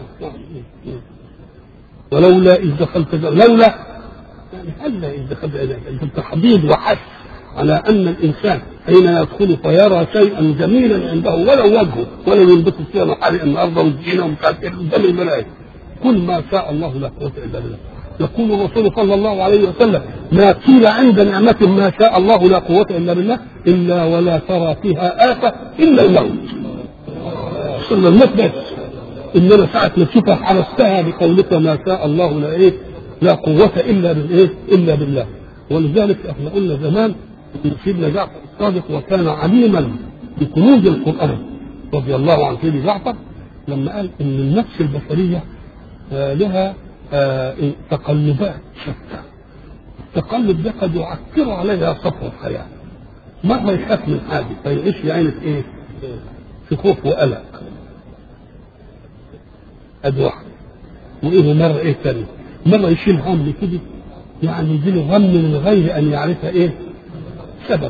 ولولا اذ دخلت جنة. لولا يعني هلا اذ دخلت جنة. تحضيض وحث على ان الانسان حين يدخل فيرى شيئا جميلا عنده ولو وجهه ولو ينبسط فيها محارق النهارده والزينه ومش عارف ايه قدام الملائكه كل ما شاء الله لا قوه الا بالله يقول الرسول صلى الله عليه وسلم ما قيل عند نعمة ما شاء الله لا قوة إلا بالله إلا ولا ترى فيها آفة إلا الموت. صلى الموت بس. إنما ساعة ما تشوفها حرستها بقولك ما شاء الله لا إيه لا قوة إلا بالإيه إلا بالله. ولذلك احنا قلنا زمان ان سيدنا جعفر الصادق وكان عليما بكنوز القرآن رضي الله عن سيدنا جعفر لما قال إن النفس البشرية آه لها آه تقلبات شتى التقلب ده قد يعكر عليها صفو الحياة مرة يخاف من حاجة فيعيش في عينة ايه في خوف وقلق ادي واحد وايه مرة ايه تاني مرة يشيل هم كده يعني يجي له غم من غير ان يعرف ايه سبب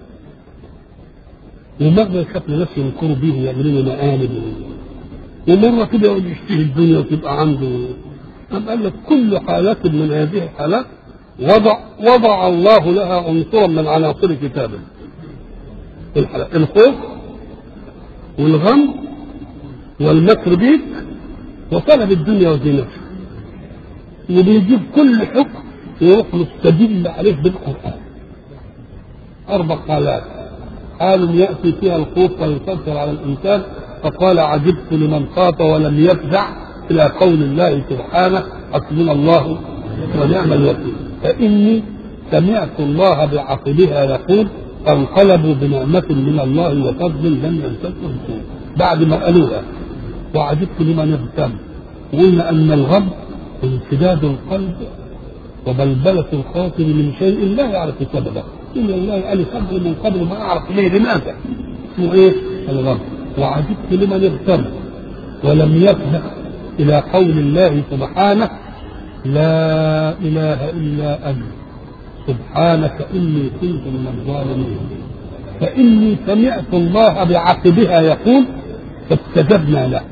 ومرة يخاف لنفسه ينكروا بيه ويعملوا له مقالب ومرة كده يقعد يشتهي الدنيا وتبقى عنده أم قال لك كل حالات من هذه الحالات وضع وضع الله لها عنصرا من عناصر كتابه الحالات الخوف والغم والمكر بيك وطلب الدنيا وزينتها وبيجيب كل حكم ويروح مستدل عليه بالقرآن أربع حالات حال يأتي فيها الخوف ويسيطر على الإنسان فقال عجبت لمن خاف ولم يفزع إلى قول الله سبحانه حسبنا الله ونعم الوكيل فإني سمعت الله بعقلها يقول فانقلبوا بنعمة من الله وفضل لم يمسسهم سوء بعد ما قالوها وعجبت لمن اهتم وقلنا أن الغم انسداد القلب وبلبلة الخاطر من شيء لا يعرف سببه إن الله قال صبر من قبل ما أعرف ليه لماذا اسمه إيه الغم وعجبت لمن اغتم ولم يفزع إلى قول الله سبحانه لا إله إلا أنت سبحانك إني كنت من الظالمين فإني سمعت الله بعقبها يقول فاستجبنا له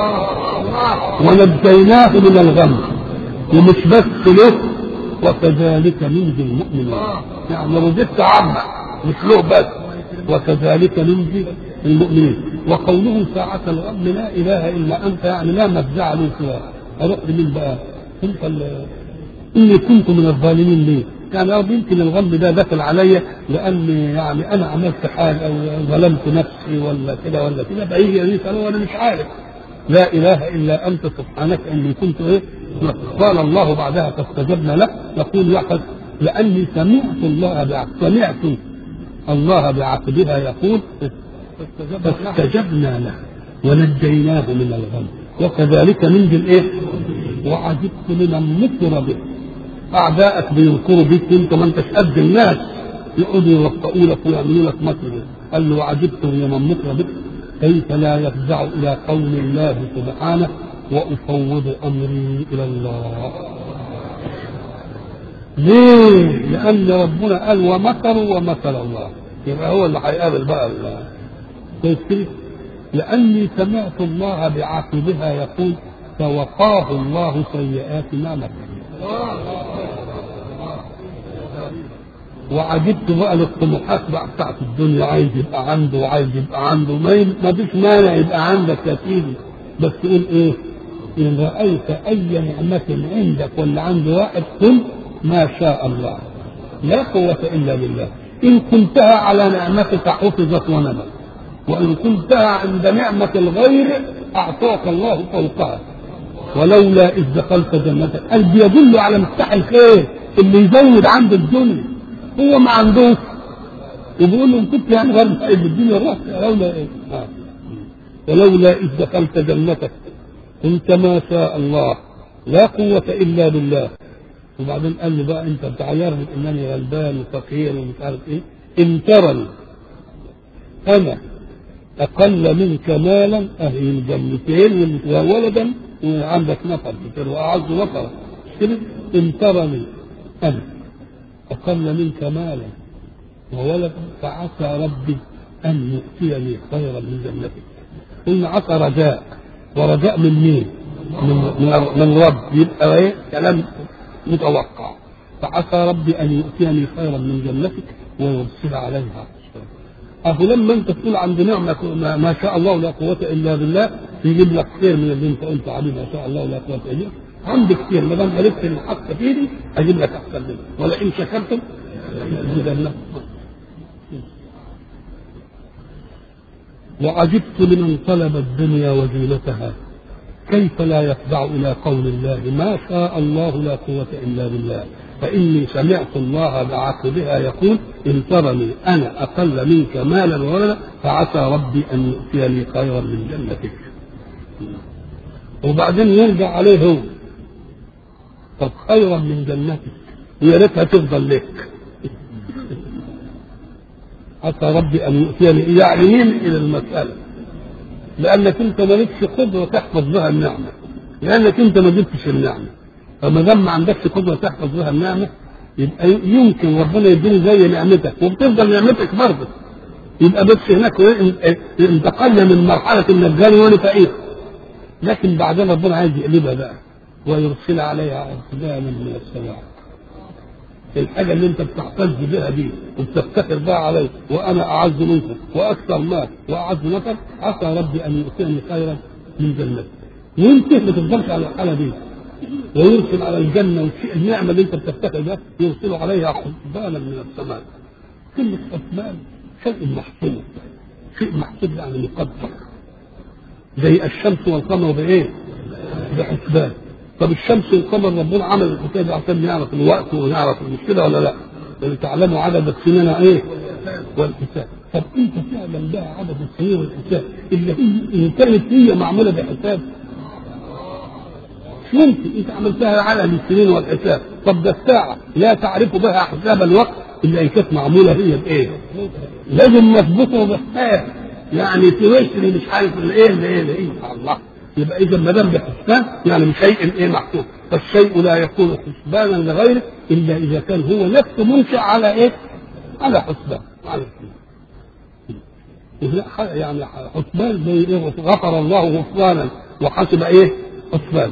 ونجيناه من الغم ومش بس له وكذلك ننجي المؤمنين يعني رزقت عامة مش له بس وكذلك ننجي المؤمنين وقوله ساعة الغم لا إله إلا أنت يعني لا مفزع له سواك أروح لمين بقى؟ أنت إني كنت من الظالمين ليه؟ يعني رب يمكن الغم ده دخل عليا لأن يعني أنا عملت حاجة أو ظلمت نفسي ولا كده ولا كده فيجي يسأل وأنا مش عارف لا إله إلا أنت سبحانك إني كنت إيه؟ قال الله بعدها فاستجبنا له يقول يحد لأني سمعت الله بعقب سمعت الله بعقبها يقول فاستجبنا له ونجيناه من الغم وكذلك ننجي الايه؟ وعجبت لمن مكر به اعدائك بينكروا بك انت ما انتش قد الناس يقعدوا يوقعوا لك ويعملوا لك مكر قال له وعجبت لمن مكر بك كيف لا يفزع الى قول الله سبحانه وافوض امري الى الله ليه؟ لأن ربنا قال ومكروا ومكر الله يبقى هو اللي هيقابل بقى كويس كده؟ لأني سمعت الله بعقبها يقول فوقاه الله سيئات ما مكر وعجبت بقى للطموحات بقى بتاعت الدنيا عايز يبقى عنده وعايز يبقى عنده ما ما فيش مانع يبقى عندك يا سيدي بس تقول ايه؟ إن رأيت أي نعمة عندك ولا عند واحد قل ما شاء الله لا قوة إلا بالله إن كنتها على نعمتك حفظت ونمت وان كنتها عند نعمه الغير اعطاك الله فوقها ولولا اذ دخلت جنتك قال بيدل على مفتاح الخير اللي يزود عنده الدنيا هو ما عندوش وبيقول له ان كنت يعني غير سعيد بالدنيا الرأس لولا ايه آه. ولولا اذ دخلت جنتك قلت ما شاء الله لا قوة إلا بالله وبعدين قال لي بقى أنت بتعيرني إنني غلبان وفقير ومش عارف إيه إن ترني أنا أقل منك مالا أهل الجنتين وولدا وعندك نفر كتير وأعز نفرا كده إن ترني أنا أقل منك مالا وولدا فعسى ربي أن يؤتيني خيرا من جنتك قلنا عسى رجاء ورجاء من مين؟ من من, من رب يبقى ايه؟ كلام متوقع فعسى ربي ان يؤتيني خيرا من جنتك ويرسل عليها أهو لما أنت تقول عند نعمة ما شاء الله لا قوة إلا بالله يجيب لك خير من اللي أنت قلت عليه ما شاء الله لا قوة إلا بالله عندي كتير ما دام عرفت إن الحق في إيدي أجيب لك أحسن منه ولئن شكرتم لأزيدنكم وعجبت لمن طلب الدنيا وزينتها كيف لا يخضع إلى قول الله ما شاء الله لا قوة إلا بالله فإني سمعت الله بعقبها يقول إن ترني أنا أقل منك مالا وولدا فعسى ربي أن يؤتيني خيرا من جنتك وبعدين يرجع عليه هو طب خيرا من جنتك ويا ريتها تفضل لك عسى ربي ان يؤتيني يعني مين الى المساله لانك انت مالكش قدره تحفظ بها النعمه لانك انت ما جبتش النعمه فما دام ما عندكش قدره تحفظ بها النعمه يبقى يمكن ربنا يديني زي نعمتك وبتفضل نعمتك برضه يبقى بس هناك انتقلنا من مرحله انك غني وانا فقير لكن بعدين ربنا عايز يقلبها بقى ويرسل عليها عقبانا من السماء الحاجه اللي انت بتعتز بها دي وبتفتخر بها علي وانا اعز منكم واكثر مال واعز نفر عسى ربي ان يؤتيني خيرا من جنتك وانت ما تفضلش على الحاله دي ويرسل على الجنه والشيء النعمه اللي انت بتفتخر بها يرسل عليها حسبانا من السماء كلمه حسبان شيء محسوب شيء محسوب يعني مقدر زي الشمس والقمر بايه؟ بحسبان طب الشمس والقمر ربنا عمل الحكايه دي عشان نعرف الوقت ونعرف المشكله ولا لا؟ تعلموا عدد السنين ايه؟ والحساب طب انت تعلم بقى عدد السنين والحساب اللي هي ان كانت هي معموله بحساب ممكن انت عملتها على السنين والحساب طب ده الساعه لا تعرف بها حساب الوقت الا ان كانت معموله هي بايه؟ لازم نثبته بحساب يعني توشري مش عارف الايه الايه الايه الله يبقى اذا ما دام بحسبان يعني من شيء ايه محسوب فالشيء لا يكون حسبانا لغيره الا اذا كان هو نفسه منشا على ايه؟ على حسبان على حسبان يعني حسبان زي ايه غفر الله غفرانا وحسب ايه؟ حسبانا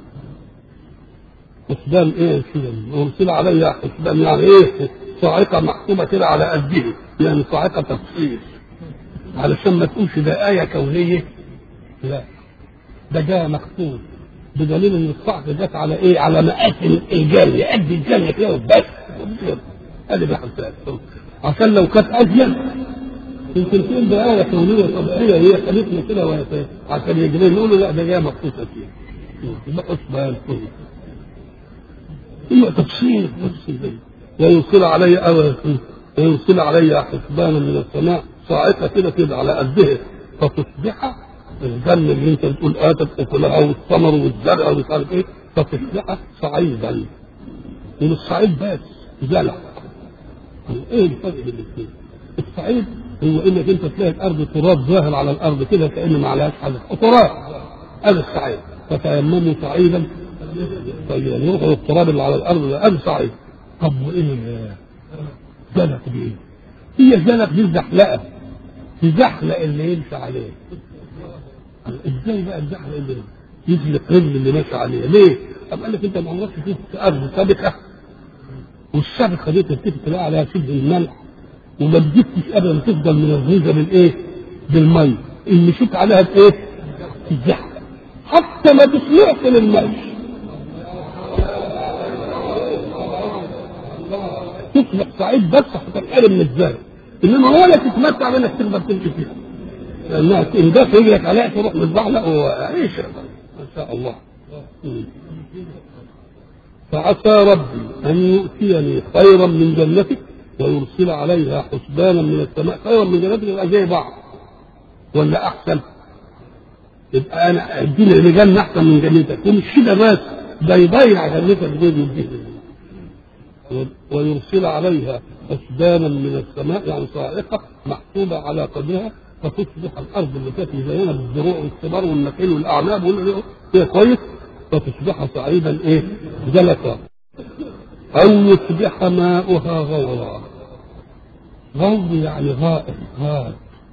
حسبان ايه كده ارسل علي حسبان يعني ايه؟ صاعقه محسوبه كده على قده يعني صاعقه تفصيل علشان ما تقولش ده ايه كونيه لا ده جاء مكتوب بدليل ان الصعق جت على ايه؟ على مقاس الجنه قد الجنه كده بس ادي بحث عشان لو كانت ازيد يمكن تقول ده آية كونية طبيعية هي خلتنا كده وهي عشان يجري نقول لا ده جاء مخصوصة فيها يبقى حسبان هي تفصيل تفصيل ويرسل علي أو ويرسل علي حسبانا من السماء صاعقة كده كده على قدها فتصبح الجنة اللي انت بتقول اتت اكلها والثمر والزرع ومش عارف ايه فتصبح صعيدا من الصعيد بس زلع ايه الفرق بين الاثنين؟ الصعيد هو انك انت تلاقي الارض تراب ظاهر على الارض كده كان ما عليهاش حاجه تراب هذا الصعيد فتيمموا صعيدا طيب يروحوا التراب اللي على الارض ده هذا صعيد طب وايه زلق دي ايه؟ هي زلق دي الزحلقه تزحلق اللي يمشي عليه ازاي بقى الزحلق اللي يزلق رجل اللي ماشي عليه ليه؟ طب قال لك انت ما عمركش شفت ارض سابقه والسابقه دي تتفق تلاقي عليها شبه الملح وما تجيبش ابدا تفضل من الغيظه بالايه؟ بالمي اللي مشيت عليها بايه؟ تزحلق حتى ما تسمعش للمشي تصبح سعيد بس هتتقلب من الزرع انما ولا تتمتع بانك تقدر تمشي فيها لانها ان ده رجلك عليها تروح متزحلق وعيش ما شاء الله مم. فعسى ربي ان يؤتيني خيرا من جنتك ويرسل عليها حسبانا من السماء خيرا من جنتك يبقى زي بعض ولا احسن يبقى انا اديني لجنه احسن من جنتك ومش كده بس ده يضيع جنتك غير يديه ويرسل عليها حسبانا من السماء يعني صاعقه محسوبه على قدرها فتصبح الارض اللي كانت مزينه بالزروع والثمار والنخيل والاعناب وال- هي كويس فتصبح صعيدا ايه؟ جلسا او يصبح ماؤها غورا غور يعني غائب غائب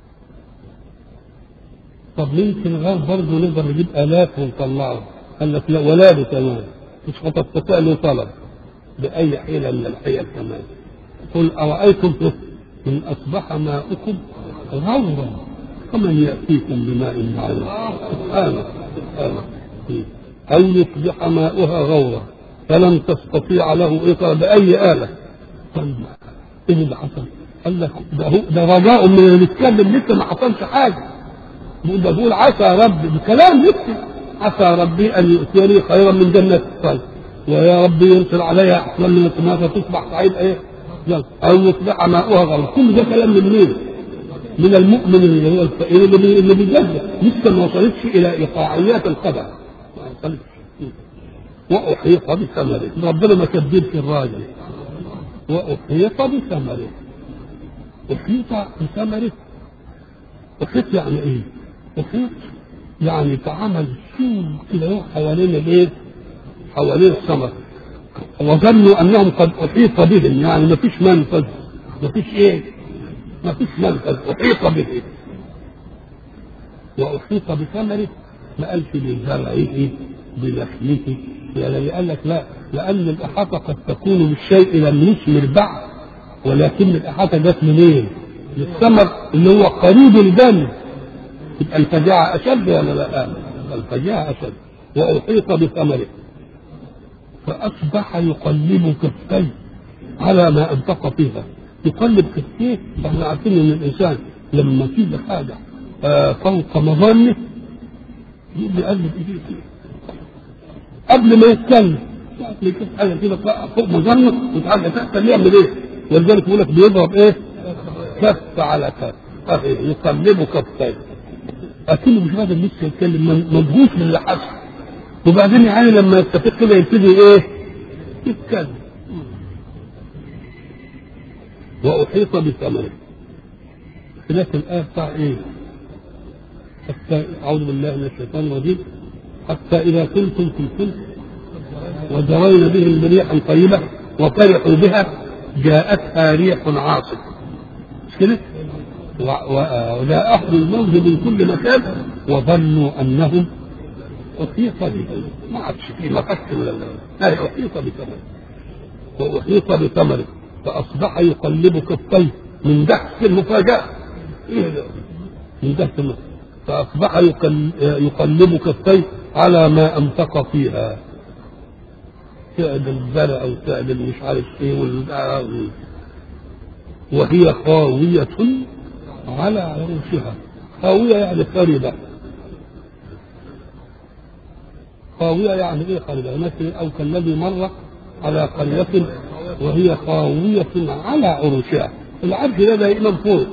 طب يمكن غير برضه نقدر نجيب آلاف ونطلعه قال لك لا ولا له كمان مش هتستطيع له طلب بأي حيلة من الحيل كمان قل أرأيتم إن أصبح ماؤكم غورا فمن يأتيكم بماء معين سبحانه سبحانه أو يصبح ماؤها غورا فلن تستطيع له إيقاظ بأي آلة طيب إيه اللي حصل؟ قال لك ده, هو ده رجاء من اللي بيتكلم لسه ما حصلش حاجة ده بقول عسى ربي بكلام لسه عسى ربي ان يؤتيني خيرا من جنتي طيب ويا ربي يرسل عليها احسن من السماء فتصبح سعيد ايه؟ يلا. او يصبح ماؤها غورا كل ده كلام من مين؟ من المؤمن اللي هو الفقير اللي بي- اللي بيجدد لسه ما وصلتش الى ايقاعيات القدر ما وصلتش واحيط بثمره ربنا ما كبرش الراجل واحيط بثمره احيط بثمره احيط يعني ايه؟ احيط يعني تعمل سور كده هو حوالين الايه؟ حوالين الثمر وظنوا انهم قد احيط بهم يعني ما فيش منفذ ما فيش ايه؟ ما فيش منفذ احيط به واحيط بثمره ما قالش بزرعه بنخلته يعني قال لك لا لان الاحاطه قد تكون بالشيء لم يثمر بعد ولكن الاحاطه جت منين؟ للثمر اللي هو قريب الجنب يبقى الفجاعه اشد ولا لا؟ الفجاعه اشد واحيط بثمره فاصبح يقلب كفيه على ما انفق فيها يقلب كفيه احنا عارفين ان الانسان لما تيجي حاجه آه، فوق مظنه يقوم يقلب ايديه كده قبل ما يتكلم ساعة ما يشوف حاجه كده فوق مظنه وتعالى تحت يعمل ايه؟ ولذلك يقول لك بيضرب ايه؟ كف على كف أهي يقلبه كفين اكنه مش قادر لسه يتكلم من- مدهوش من اللي حصل وبعدين يعني لما يتفق كده يبتدي ايه؟ يتكلم واحيط بثمره خلاف الايه بتاع ايه؟ حتى اعوذ بالله من الشيطان الرجيم حتى اذا كنتم في الفلك وجرين بهم بريح طيبه وفرحوا بها جاءتها ريح عاصف مش كده؟ و- و- ولا أهل الموت من كل مكان وظنوا أنهم أحيط بهم ما عادش في مفك ولا لا أحيط بثمره وأحيط بثمره فأصبح يقلب كفيه من دهس المفاجأة إيه ده؟ من دهس المفاجأة فأصبح يقل- يقلب كفيه على ما أنفق فيها سعد الزرع وسعد مش عارف ايه وال- وهي خاوية على عروشها خاوية يعني خربة خاوية يعني ايه خربة مثل او كالذي مر على قرية وهي خاوية على عروشها العرش ده دائما فوق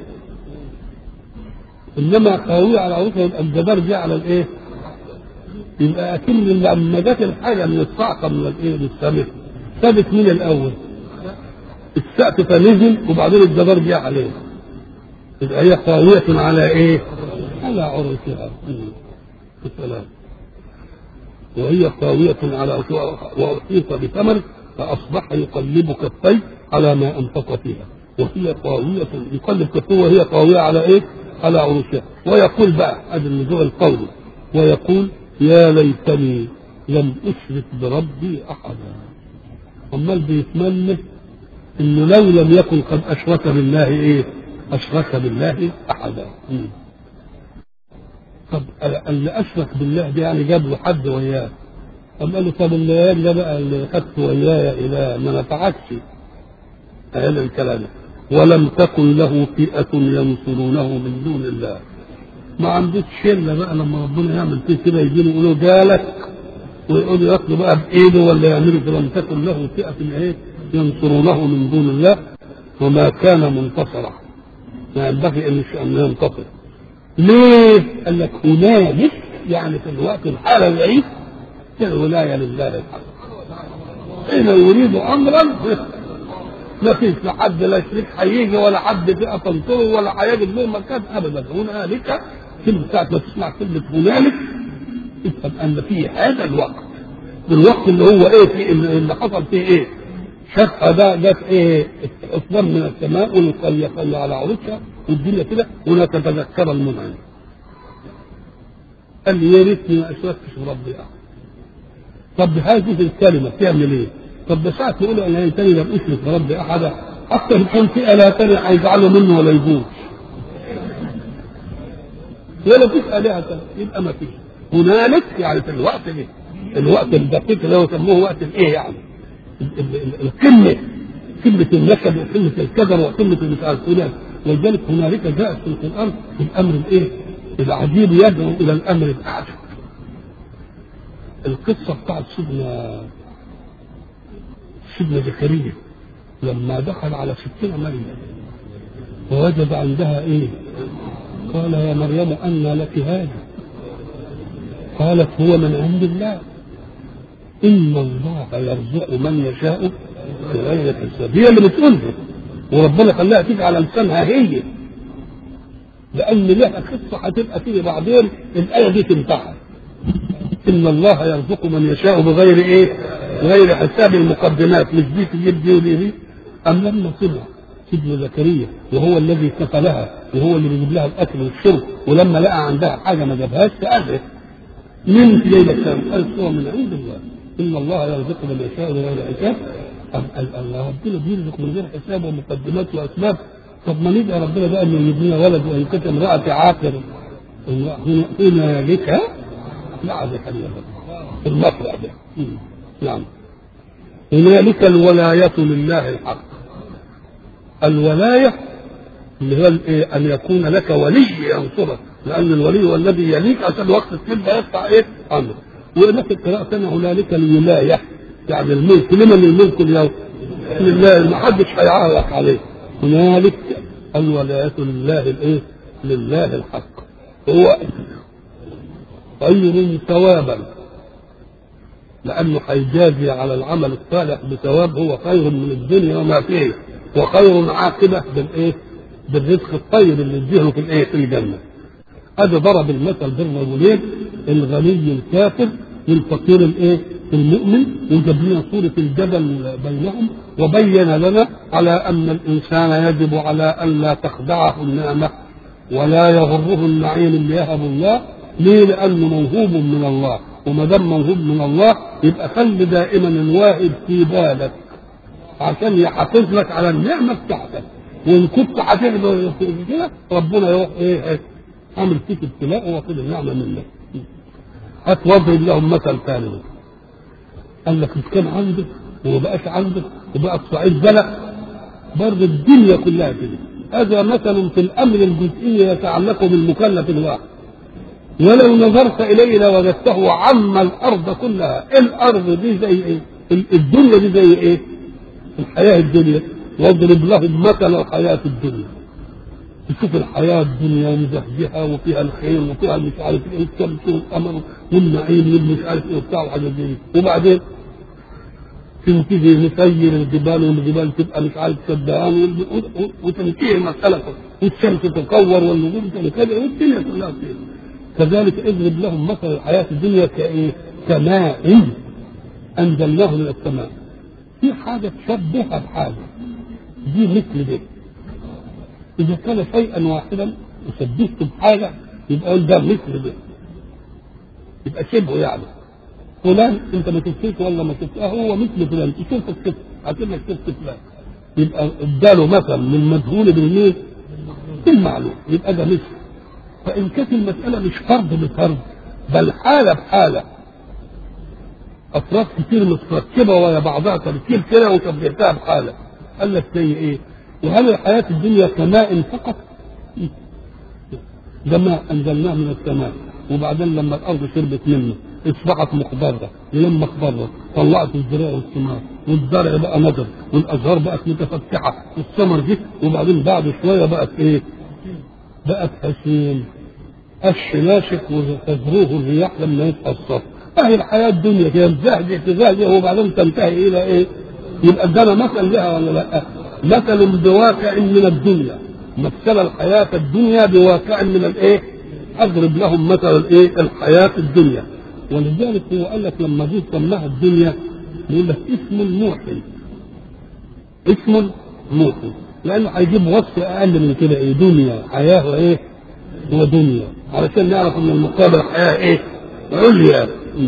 انما خاوية على عروشها يبقى الجدار جه على الايه؟ يبقى اكن لما جت الحاجة من الصعقة من الايه؟ من السماء ثابت مين الاول؟ السقف فنزل وبعدين الجدار جه عليه يبقى هي خاوية على ايه؟ على عروشها السلام وهي خاوية على عروشها وأحيط بثمر فأصبح يقلب كفيه على ما أنفق فيها وهي خاوية يقلب كفيه وهي خاوية على ايه؟ على عروشها ويقول بقى هذا النزوع القولي ويقول يا ليتني لم أشرك بربي أحدا أمال بيتمنى انه لو لم يكن قد اشرك بالله ايه؟ اشرك بالله احدا. مم. طب اللي اشرك بالله ده يعني جاب له حد وياه. طب قال له طب اللي ده بقى اللي خدت وياه يا اله ما نفعكش. قال الكلام ولم تكن له فئة ينصرونه من دون الله ما عندوش شله بقى لما ربنا يعمل فيه كده يجي له يقولوا جالك ويقولوا ياخدوا بقى بايده ولا يعملوا كده لم تكن له فئه ايه ينصرونه من دون الله وما كان منتصرا ما ينبغي ان ان ينتصر ليه؟ قال لك هنالك يعني في الوقت الحالة العيد الولاية لله الحق حين يريد أمرا ما فيش لا حد لا شريك هيجي ولا حد فئة تنصره ولا هيجد له مكان أبدا هنالك كلمة ساعة ما تسمع كلمة هنالك افهم أن في هذا الوقت الوقت اللي هو إيه في اللي حصل فيه إيه شقة ده جت إيه إصدار من السماء والقرية خلى على عروشها والدنيا كده ونتذكر المنعم قال لي يا ريتني ما اشركتش بربي احد طب هذه الكلمه تعمل ايه؟ طب ده ساعه تقول انا تاني لم اشرك بربي احدا حتى ان كان في اله تاني هيزعلوا منه ولا يجوز ولا فيش الهه تانية يبقى ما فيش هنالك يعني في الوقت ده الوقت الدقيق اللي هو يسموه وقت الايه يعني القمه كلمة النكد وكلمة الكدر وكلمة مش عارف هناك ولذلك هنالك جاءت في القرآن الأمر الإيه؟ العجيب يدعو إلى الأمر الأعجب. القصة بتاعت سيدنا سيدنا زكريا لما دخل على ستنا مريم ووجد عندها إيه؟ قال يا مريم أنى لك هذا؟ قالت هو من عند الله إن الله يرزق من يشاء بغير حساب هي اللي بتقولها وربنا خلاها تيجي على لسانها هي لأن لها قصة هتبقى تيجي بعدين الآية دي تنتهي إن الله يرزق من يشاء بغير إيه؟ بغير حساب المقدمات مش دي تجيب دي ودي دي أم لما سمع سيدنا زكريا وهو الذي كفلها وهو اللي بيجيب لها الأكل والشرب ولما لقى عندها حاجة ما جابهاش سألت من في ليلة الشام قالت هو من عند الله إن الله يرزق من يشاء بغير حساب الله ربنا بيرزق من غير حساب ومقدمات واسباب طب ما ندعي ربنا بقى ان يجيب لنا ولد وان كانت امراه عاقر هنا لك لا ذلك في المقرأ ده نعم هنالك الولاية لله الحق الولاية اللي هو ان يكون لك ولي ينصرك لان الولي هو الذي يليك عشان وقت السلة يقطع ايه امره وهناك القراءة الثانية هنالك الولاية يعني الملك لمن الملك اليوم؟ لله ما حدش هيعرف عليه هنالك الولاية لله الايه؟ لله الحق هو خير ثوابا لأنه هيجازي على العمل الصالح بثواب هو خير من الدنيا وما فيه وخير عاقبة بالإيه؟ بالرزق الطيب اللي يديه في الإيه؟ في الجنة. هذا ضرب المثل بين الرجلين الغني الكافر والفقير الإيه؟ المؤمن وجاب لنا صورة الجبل بينهم وبين لنا على أن الإنسان يجب على أن لا تخدعه النعمة ولا يغره النعيم اللي يهب الله ليه؟ لأنه موهوب من الله وما دام موهوب من الله يبقى خلي دائما الواهب في بالك عشان يحافظ لك على النعمة بتاعتك وإن كنت هتقدر كده ربنا يروح إيه عامل فيك ابتلاء واخد النعمة منك هتوضرب لهم مثل ثاني قال لك مش كان عندك وما بقاش عندك وبقى الصعيد بلد برضه الدنيا كلها كده هذا مثل في الامر الجزئي يتعلق بالمكلف الواحد ولو نظرت اليه لوجدته عم الارض كلها الارض دي زي ايه الدنيا دي زي ايه الحياه الدنيا واضرب لهم مثل الحياه الدنيا تشوف الحياة الدنيا مزهزهة وفيها الخير وفيها مش عارف ايه الشمس والقمر والنعيم والمش عارف ايه وبتاع وحاجات زي وبعدين تنتهي نسير الجبال والجبال تبقى مش عارف سدان وتنتهي المسألة والشمس تكور والنجوم تنكدر والدنيا كلها كده كذلك اضرب لهم مثل الحياة الدنيا كايه؟ كماء أنزلناه من السماء في حاجة تشبهها بحاجة دي مثل دي إذا كان شيئا واحدا وشبهته بحاجة يبقى ده مثل ده يبقى شبهه يعني فلان انت ما تفتيش ولا ما تفتيش هو مثل فلان تشوف الصفر هتقول لك شفت فلان يبقى اداله مثل من مجهول بالمين بالمعلوم يبقى ده مثل فان كانت المساله مش فرض بفرض بل حاله بحاله اطراف كتير متركبه ويا بعضها تركيب كده وشبهتها بحاله قال لك زي ايه؟ وهل الحياة الدنيا كماء فقط؟ ده ماء انزلناه من السماء وبعدين لما الارض شربت منه اصبحت مخضره ولما اخضرت طلعت الزراع والثمار والزرع بقى نضر والازهار بقت متفتحه والثمر جه وبعدين بعد شويه بقت ايه؟ بقت هشيم قش ناشف وتزروه الرياح لما يتأثر اهي الحياه الدنيا كده تزهزه تزهزه وبعدين تنتهي الى ايه؟ يبقى ده مثل لها ولا لا؟ مثل بواقع من الدنيا مثل الحياه الدنيا بواقع من الايه؟ اضرب لهم مثل الايه؟ الحياه الدنيا ولذلك هو قال لك لما جه سماها الدنيا يقول لك اسم موحي اسم موحي لانه هيجيب وصف اقل من كده ايه دنيا حياه وايه ودنيا علشان نعرف ان المقابل حياه ايه عليا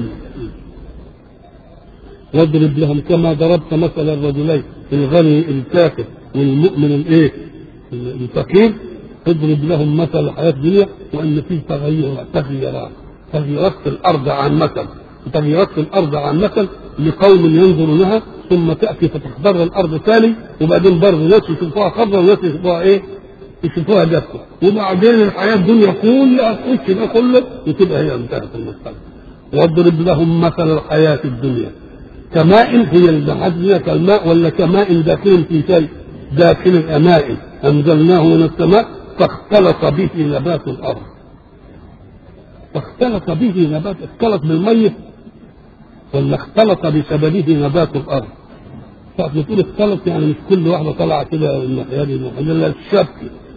واضرب لهم كما ضربت مثل الرجلين الغني الكافر والمؤمن الايه الفقير اضرب لهم مثل الحياه الدنيا وان فيه تغير تغيرات تغييرات في الارض عامه تغييرات في الارض عامه لقوم ينظرونها ثم تاتي فتخضر الارض ثاني وبعدين برضه ناس يشوفوها خضراء وناس يشوفوها ايه؟ يشوفوها جافه وبعدين الحياه الدنيا كلها تخش ده كله وتبقى هي انتهت المساله واضرب لهم مثل الحياه الدنيا كماء هي المعزيه كالماء ولا كماء داخل في شيء داخل ماء انزلناه من السماء فاختلط به نبات الارض فاختلط به نبات اختلط بالميت ولا اختلط بسببه نبات الارض فبتقول اختلط يعني مش كل واحده طالعه كده الناحيه دي الا الشبك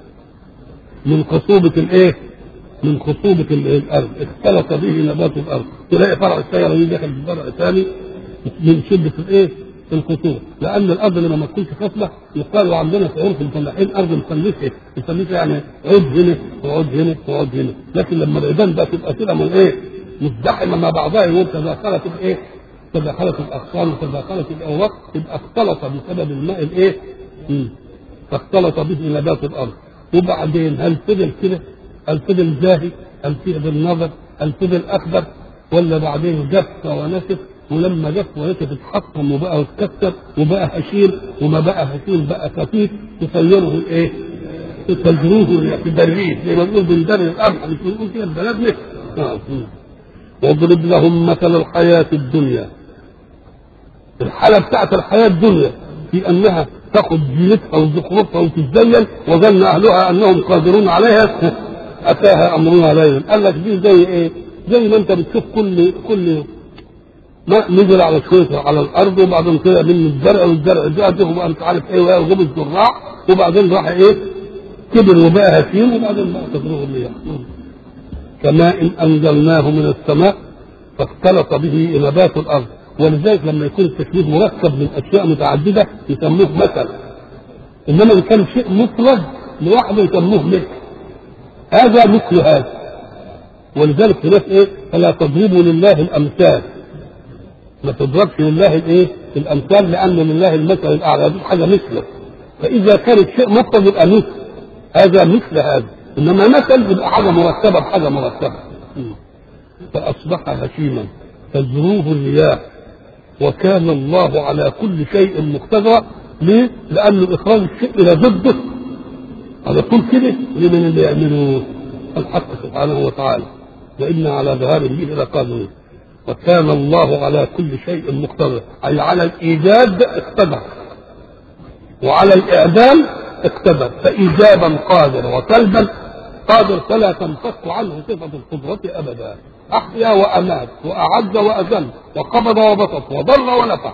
من خصوبه الايه؟ من خصوبه الارض اختلط به نبات الارض تلاقي فرع الشجره دي داخل في فرع ثاني من شده الايه؟ الخطوبه لان الارض لما ما تكونش خصبه يقال عندنا في عرف الفلاحين ارض مفلسه مفلسه يعني عود هنا وعود هنا وعود هنا لكن لما العيدان بقى تبقى كده من ايه؟ مزدحمه مع بعضها يقول تداخلت الايه؟ تداخلت الاغصان وتداخلت الاوراق يبقى اختلط بسبب الماء الايه؟ مم. فاختلط به نبات الارض وبعدين هل فضل كده؟ هل فضل زاهي؟ هل فضل نظر؟ هل فضل اخضر؟ ولا بعدين جف ونسف ولما جف ونسف اتحطم وبقى واتكسر وبقى هشيم وما بقى هشيم بقى خفيف تصيره الايه؟ تفجروه تدريه زي ما بنقول بندري الارض مش بنقول كده بلدنا آه. واضرب لهم مثل الحياة الدنيا الحالة بتاعت الحياة الدنيا في أنها تأخذ زينتها وزخرفها وتتزين وظن أهلها أنهم قادرون عليها أتاها أمرنا ليلا قال لك دي زي إيه؟ زي ما أنت بتشوف كل كل ما نزل على شوية على الأرض وبعدين طلع منه الزرع والزرع زاد وبقى مش عارف إيه وجاب الزراع وبعدين راح إيه؟ كبر وبقى هشيم وبعدين بقى تضربه الرياح كماء انزلناه من السماء فاختلط به نبات الارض ولذلك لما يكون التشبيه مركب من اشياء متعدده يسموه مثل انما ان كان شيء مفرد لوحده يسموه مثل هذا مثل هذا ولذلك هناك ايه فلا تضربوا لله الامثال ما تضربش لله الايه الامثال لان لله المثل الاعلى دي حاجه مثله فاذا كانت شيء مفرد يبقى مثل هذا مثل هذا انما مثل يبقى حاجه مرتبه بحاجه مرتبه فاصبح هشيما تزروه الرياح وكان الله على كل شيء مقتدرا ليه؟ لأنه إخراج الشيء إلى ضده على طول كده لمن اللي يعملوه الحق سبحانه وتعالى وإنا على ذهاب به لقادرون وكان الله على كل شيء مقتدر أي على الإيجاد اقتدر وعلى الإعدام اقتدر فإيجابا قادر وسلبا قادر فلا تنفك عنه صفة القدرة أبدا أحيا وأمات وأعز وأذل وقبض وبسط وضر ونفع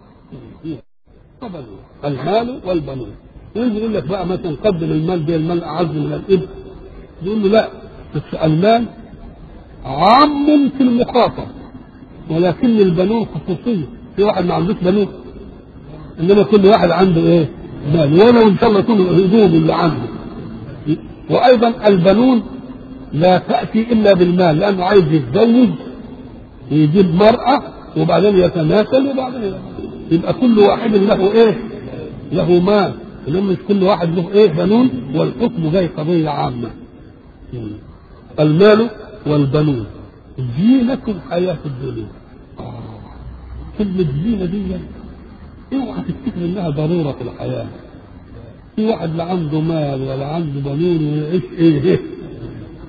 المال والبنون ويجي يقول لك بقى مثلا قدم المال ده المال أعز من الإبل يقول له لا بس المال عام في المخاطب ولكن البنون خصوصية في واحد ما عندوش بنون إنما كل واحد عنده إيه؟ مال ولو إن شاء الله يكون الهدوم اللي عنده وأيضا البنون لا تأتي إلا بالمال لأنه عايز يتزوج ويجيب مرأة وبعدين يتناسل وبعدين يبقى كل واحد له إيه؟ له مال إنما مش كل واحد له إيه بنون والحكم جاي قضية عامة المال والبنون زينة الحياة الدنيا كلمة زينة دي اوعى تفتكر انها ضرورة في الحياة في واحد لا عنده مال ولا عنده بنون ويعيش ايه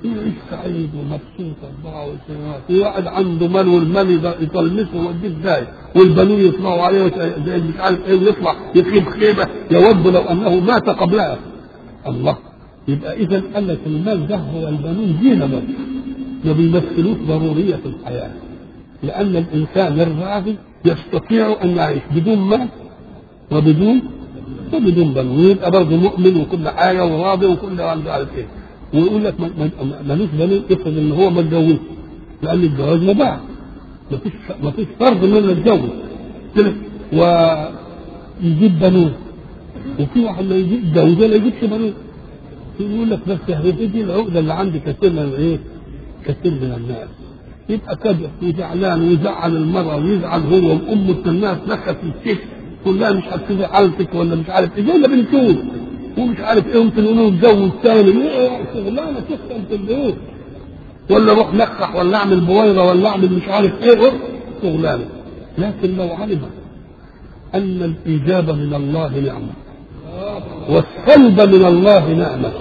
يعيش سعيد ومبسوط 24 ساعة في واحد عنده مال والمال يطلسه ويوديه داي والبنون يطلعوا عليه زي مش عارف ايه ويطلع يخيب خيبه يود لو انه مات قبلها الله يبقى اذا قال لك المال ده هو البنون زينه بس ما بيمثلوش ضروريه في الحياه لان الانسان الراغي يستطيع ان يعيش بدون مال وبدون وبدون بنون ويبقى برضه مؤمن وكل حاجه وراضي وكل مش عارف ايه ويقول لك ملوش بنين افرض ان هو ما اتجوزش لان الجواز مباح ما فيش ما فيش فرض انه يتجوز كده ويجيب بنون وفي واحد ما يجيب يتجوز ولا يجيبش بنون يقول لك بس هي دي العقده اللي عند كثير من ايه؟ كثير من الناس يبقى كبر وزعلان ويزعل المرأة ويزعل هو وأمه تنها تنخس في السجن تقول لها مش هتسيبي حالتك ولا مش عارف ايه ولا بنتوه ومش عارف ايه ممكن يقولوا اتجوز تاني ايه شغلانه تفهم في البيوت ولا روح نخح ولا اعمل بويضه ولا اعمل مش عارف ايه شغلانه لكن لو علم ان الاجابه من الله نعمه والسلب من الله نعمه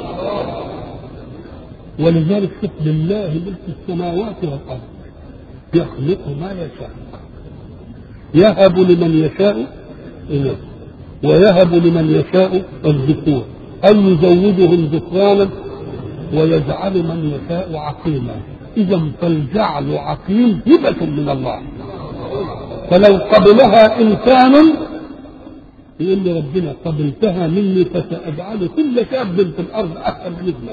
ولذلك شوف لله ملك السماوات والارض يخلق ما يشاء يهب لمن يشاء إناث ويهب لمن يشاء الذكور أو يزودهم ذكرانا ويجعل من يشاء عقيما إذا فالجعل عقيم هبة من الله فلو قبلها إنسان يقول ربنا قبلتها مني فسأجعل كل شاب في الأرض أحسن مثلك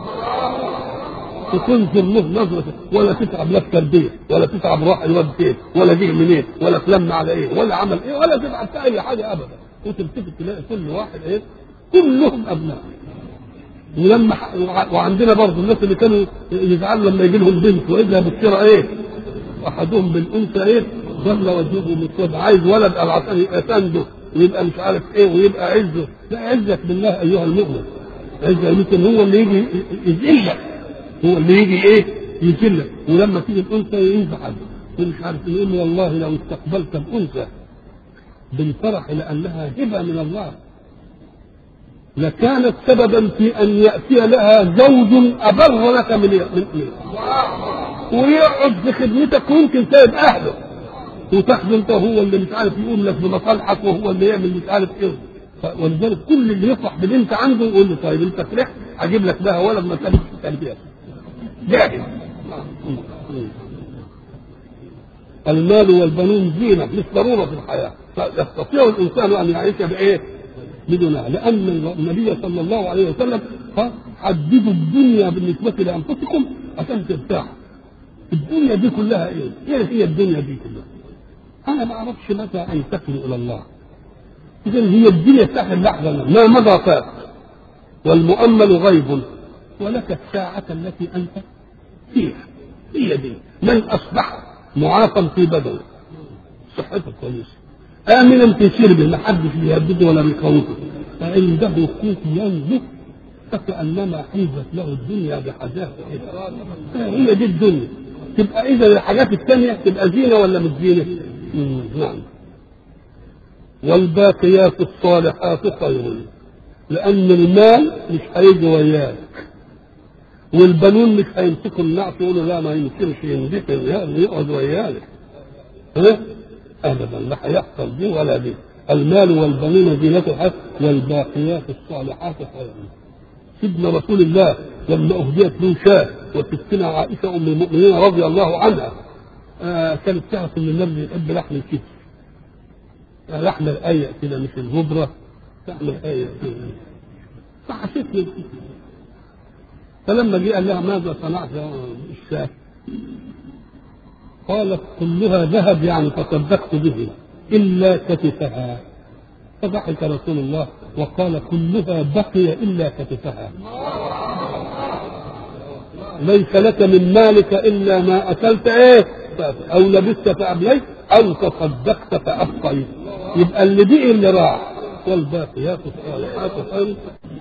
وتنظر له نظرة ولا تتعب لا في تربية ولا تتعب راح الواد فين ولا جه منين ولا تلم على ايه ولا عمل ايه ولا تتعب في اي حاجة ابدا وتلتفت تلاقي كل واحد ايه كلهم ابناء ولما وعندنا برضه الناس اللي كانوا يزعلوا لما يجي لهم بنت واذا بتصير ايه احدهم بالانثى ايه ظل وجهه مسود عايز ولد عشان يبقى سنده ويبقى مش عارف ايه ويبقى عزه لا عزك بالله ايها المؤمن عزك يمكن هو اللي يجي يذلك هو اللي يجي ايه يذلك ولما تيجي الانثى يزعل ومش عارف يقول له والله لو استقبلت الانثى بالفرح لانها هبه من الله لكانت سببا في ان ياتي لها زوج ابر لك من من ويقعد في خدمتك ويمكن سايب اهله وتاخذ انت هو اللي مش عارف يقول لك بمصالحك وهو اللي يعمل مش عارف ايه ولذلك كل اللي يفرح بالبنت عنده يقول له طيب انت فرحت اجيب لك بها ولد ما تقابلش التربيه جاهز المال والبنون زينة مش ضرورة في الحياة يستطيع الإنسان أن يعيش بإيه؟ بدونها لأن النبي صلى الله عليه وسلم حددوا الدنيا بالنسبة لأنفسكم عشان ترتاحوا الدنيا دي كلها إيه؟ إيه هي الدنيا دي كلها؟ أنا ما أعرفش متى أنتقل إلى الله إذا هي الدنيا تحت اللحظة ما مضى فات والمؤمل غيب ولك الساعة التي أنت فيها هي دي من أصبح معافى في بدنه صحته كويسة آمنا في سربه ما حدش بيهدده ولا بيخوفه فعنده قوت ينزف فكأنما حيزت له الدنيا بحذافة هي دي الدنيا تبقى إذا الحاجات الثانية تبقى زينة ولا مش زينة؟ نعم والباقيات الصالحات خير لأن المال مش هيجي وياك والبنون مش هيمسكوا النعس يقولوا لا ما يمكنش يندفن يقعد وياك ها؟ ابدا لا هيحصل دي ولا دي المال والبنون زينة الحياة والباقيات الصالحات خير سيدنا رسول الله لما اهديت له شاه وستنا عائشه ام المؤمنين رضي الله عنها آه كانت تعرف ان النبي يحب لحم الكتف آه لحم الايه كده مش الغبره لحم الايه فحسيت فلما جه قال لها ماذا صنعت يا الشاه؟ قالت كلها ذهب يعني تصدقت به الا كتفها فضحك رسول الله وقال كلها بقي الا كتفها ليس لك من مالك الا ما اكلت ايه او لبست فابليت او تصدقت فابقيت يبقى اللي بقي اللي راح والباقيات الصالحات خير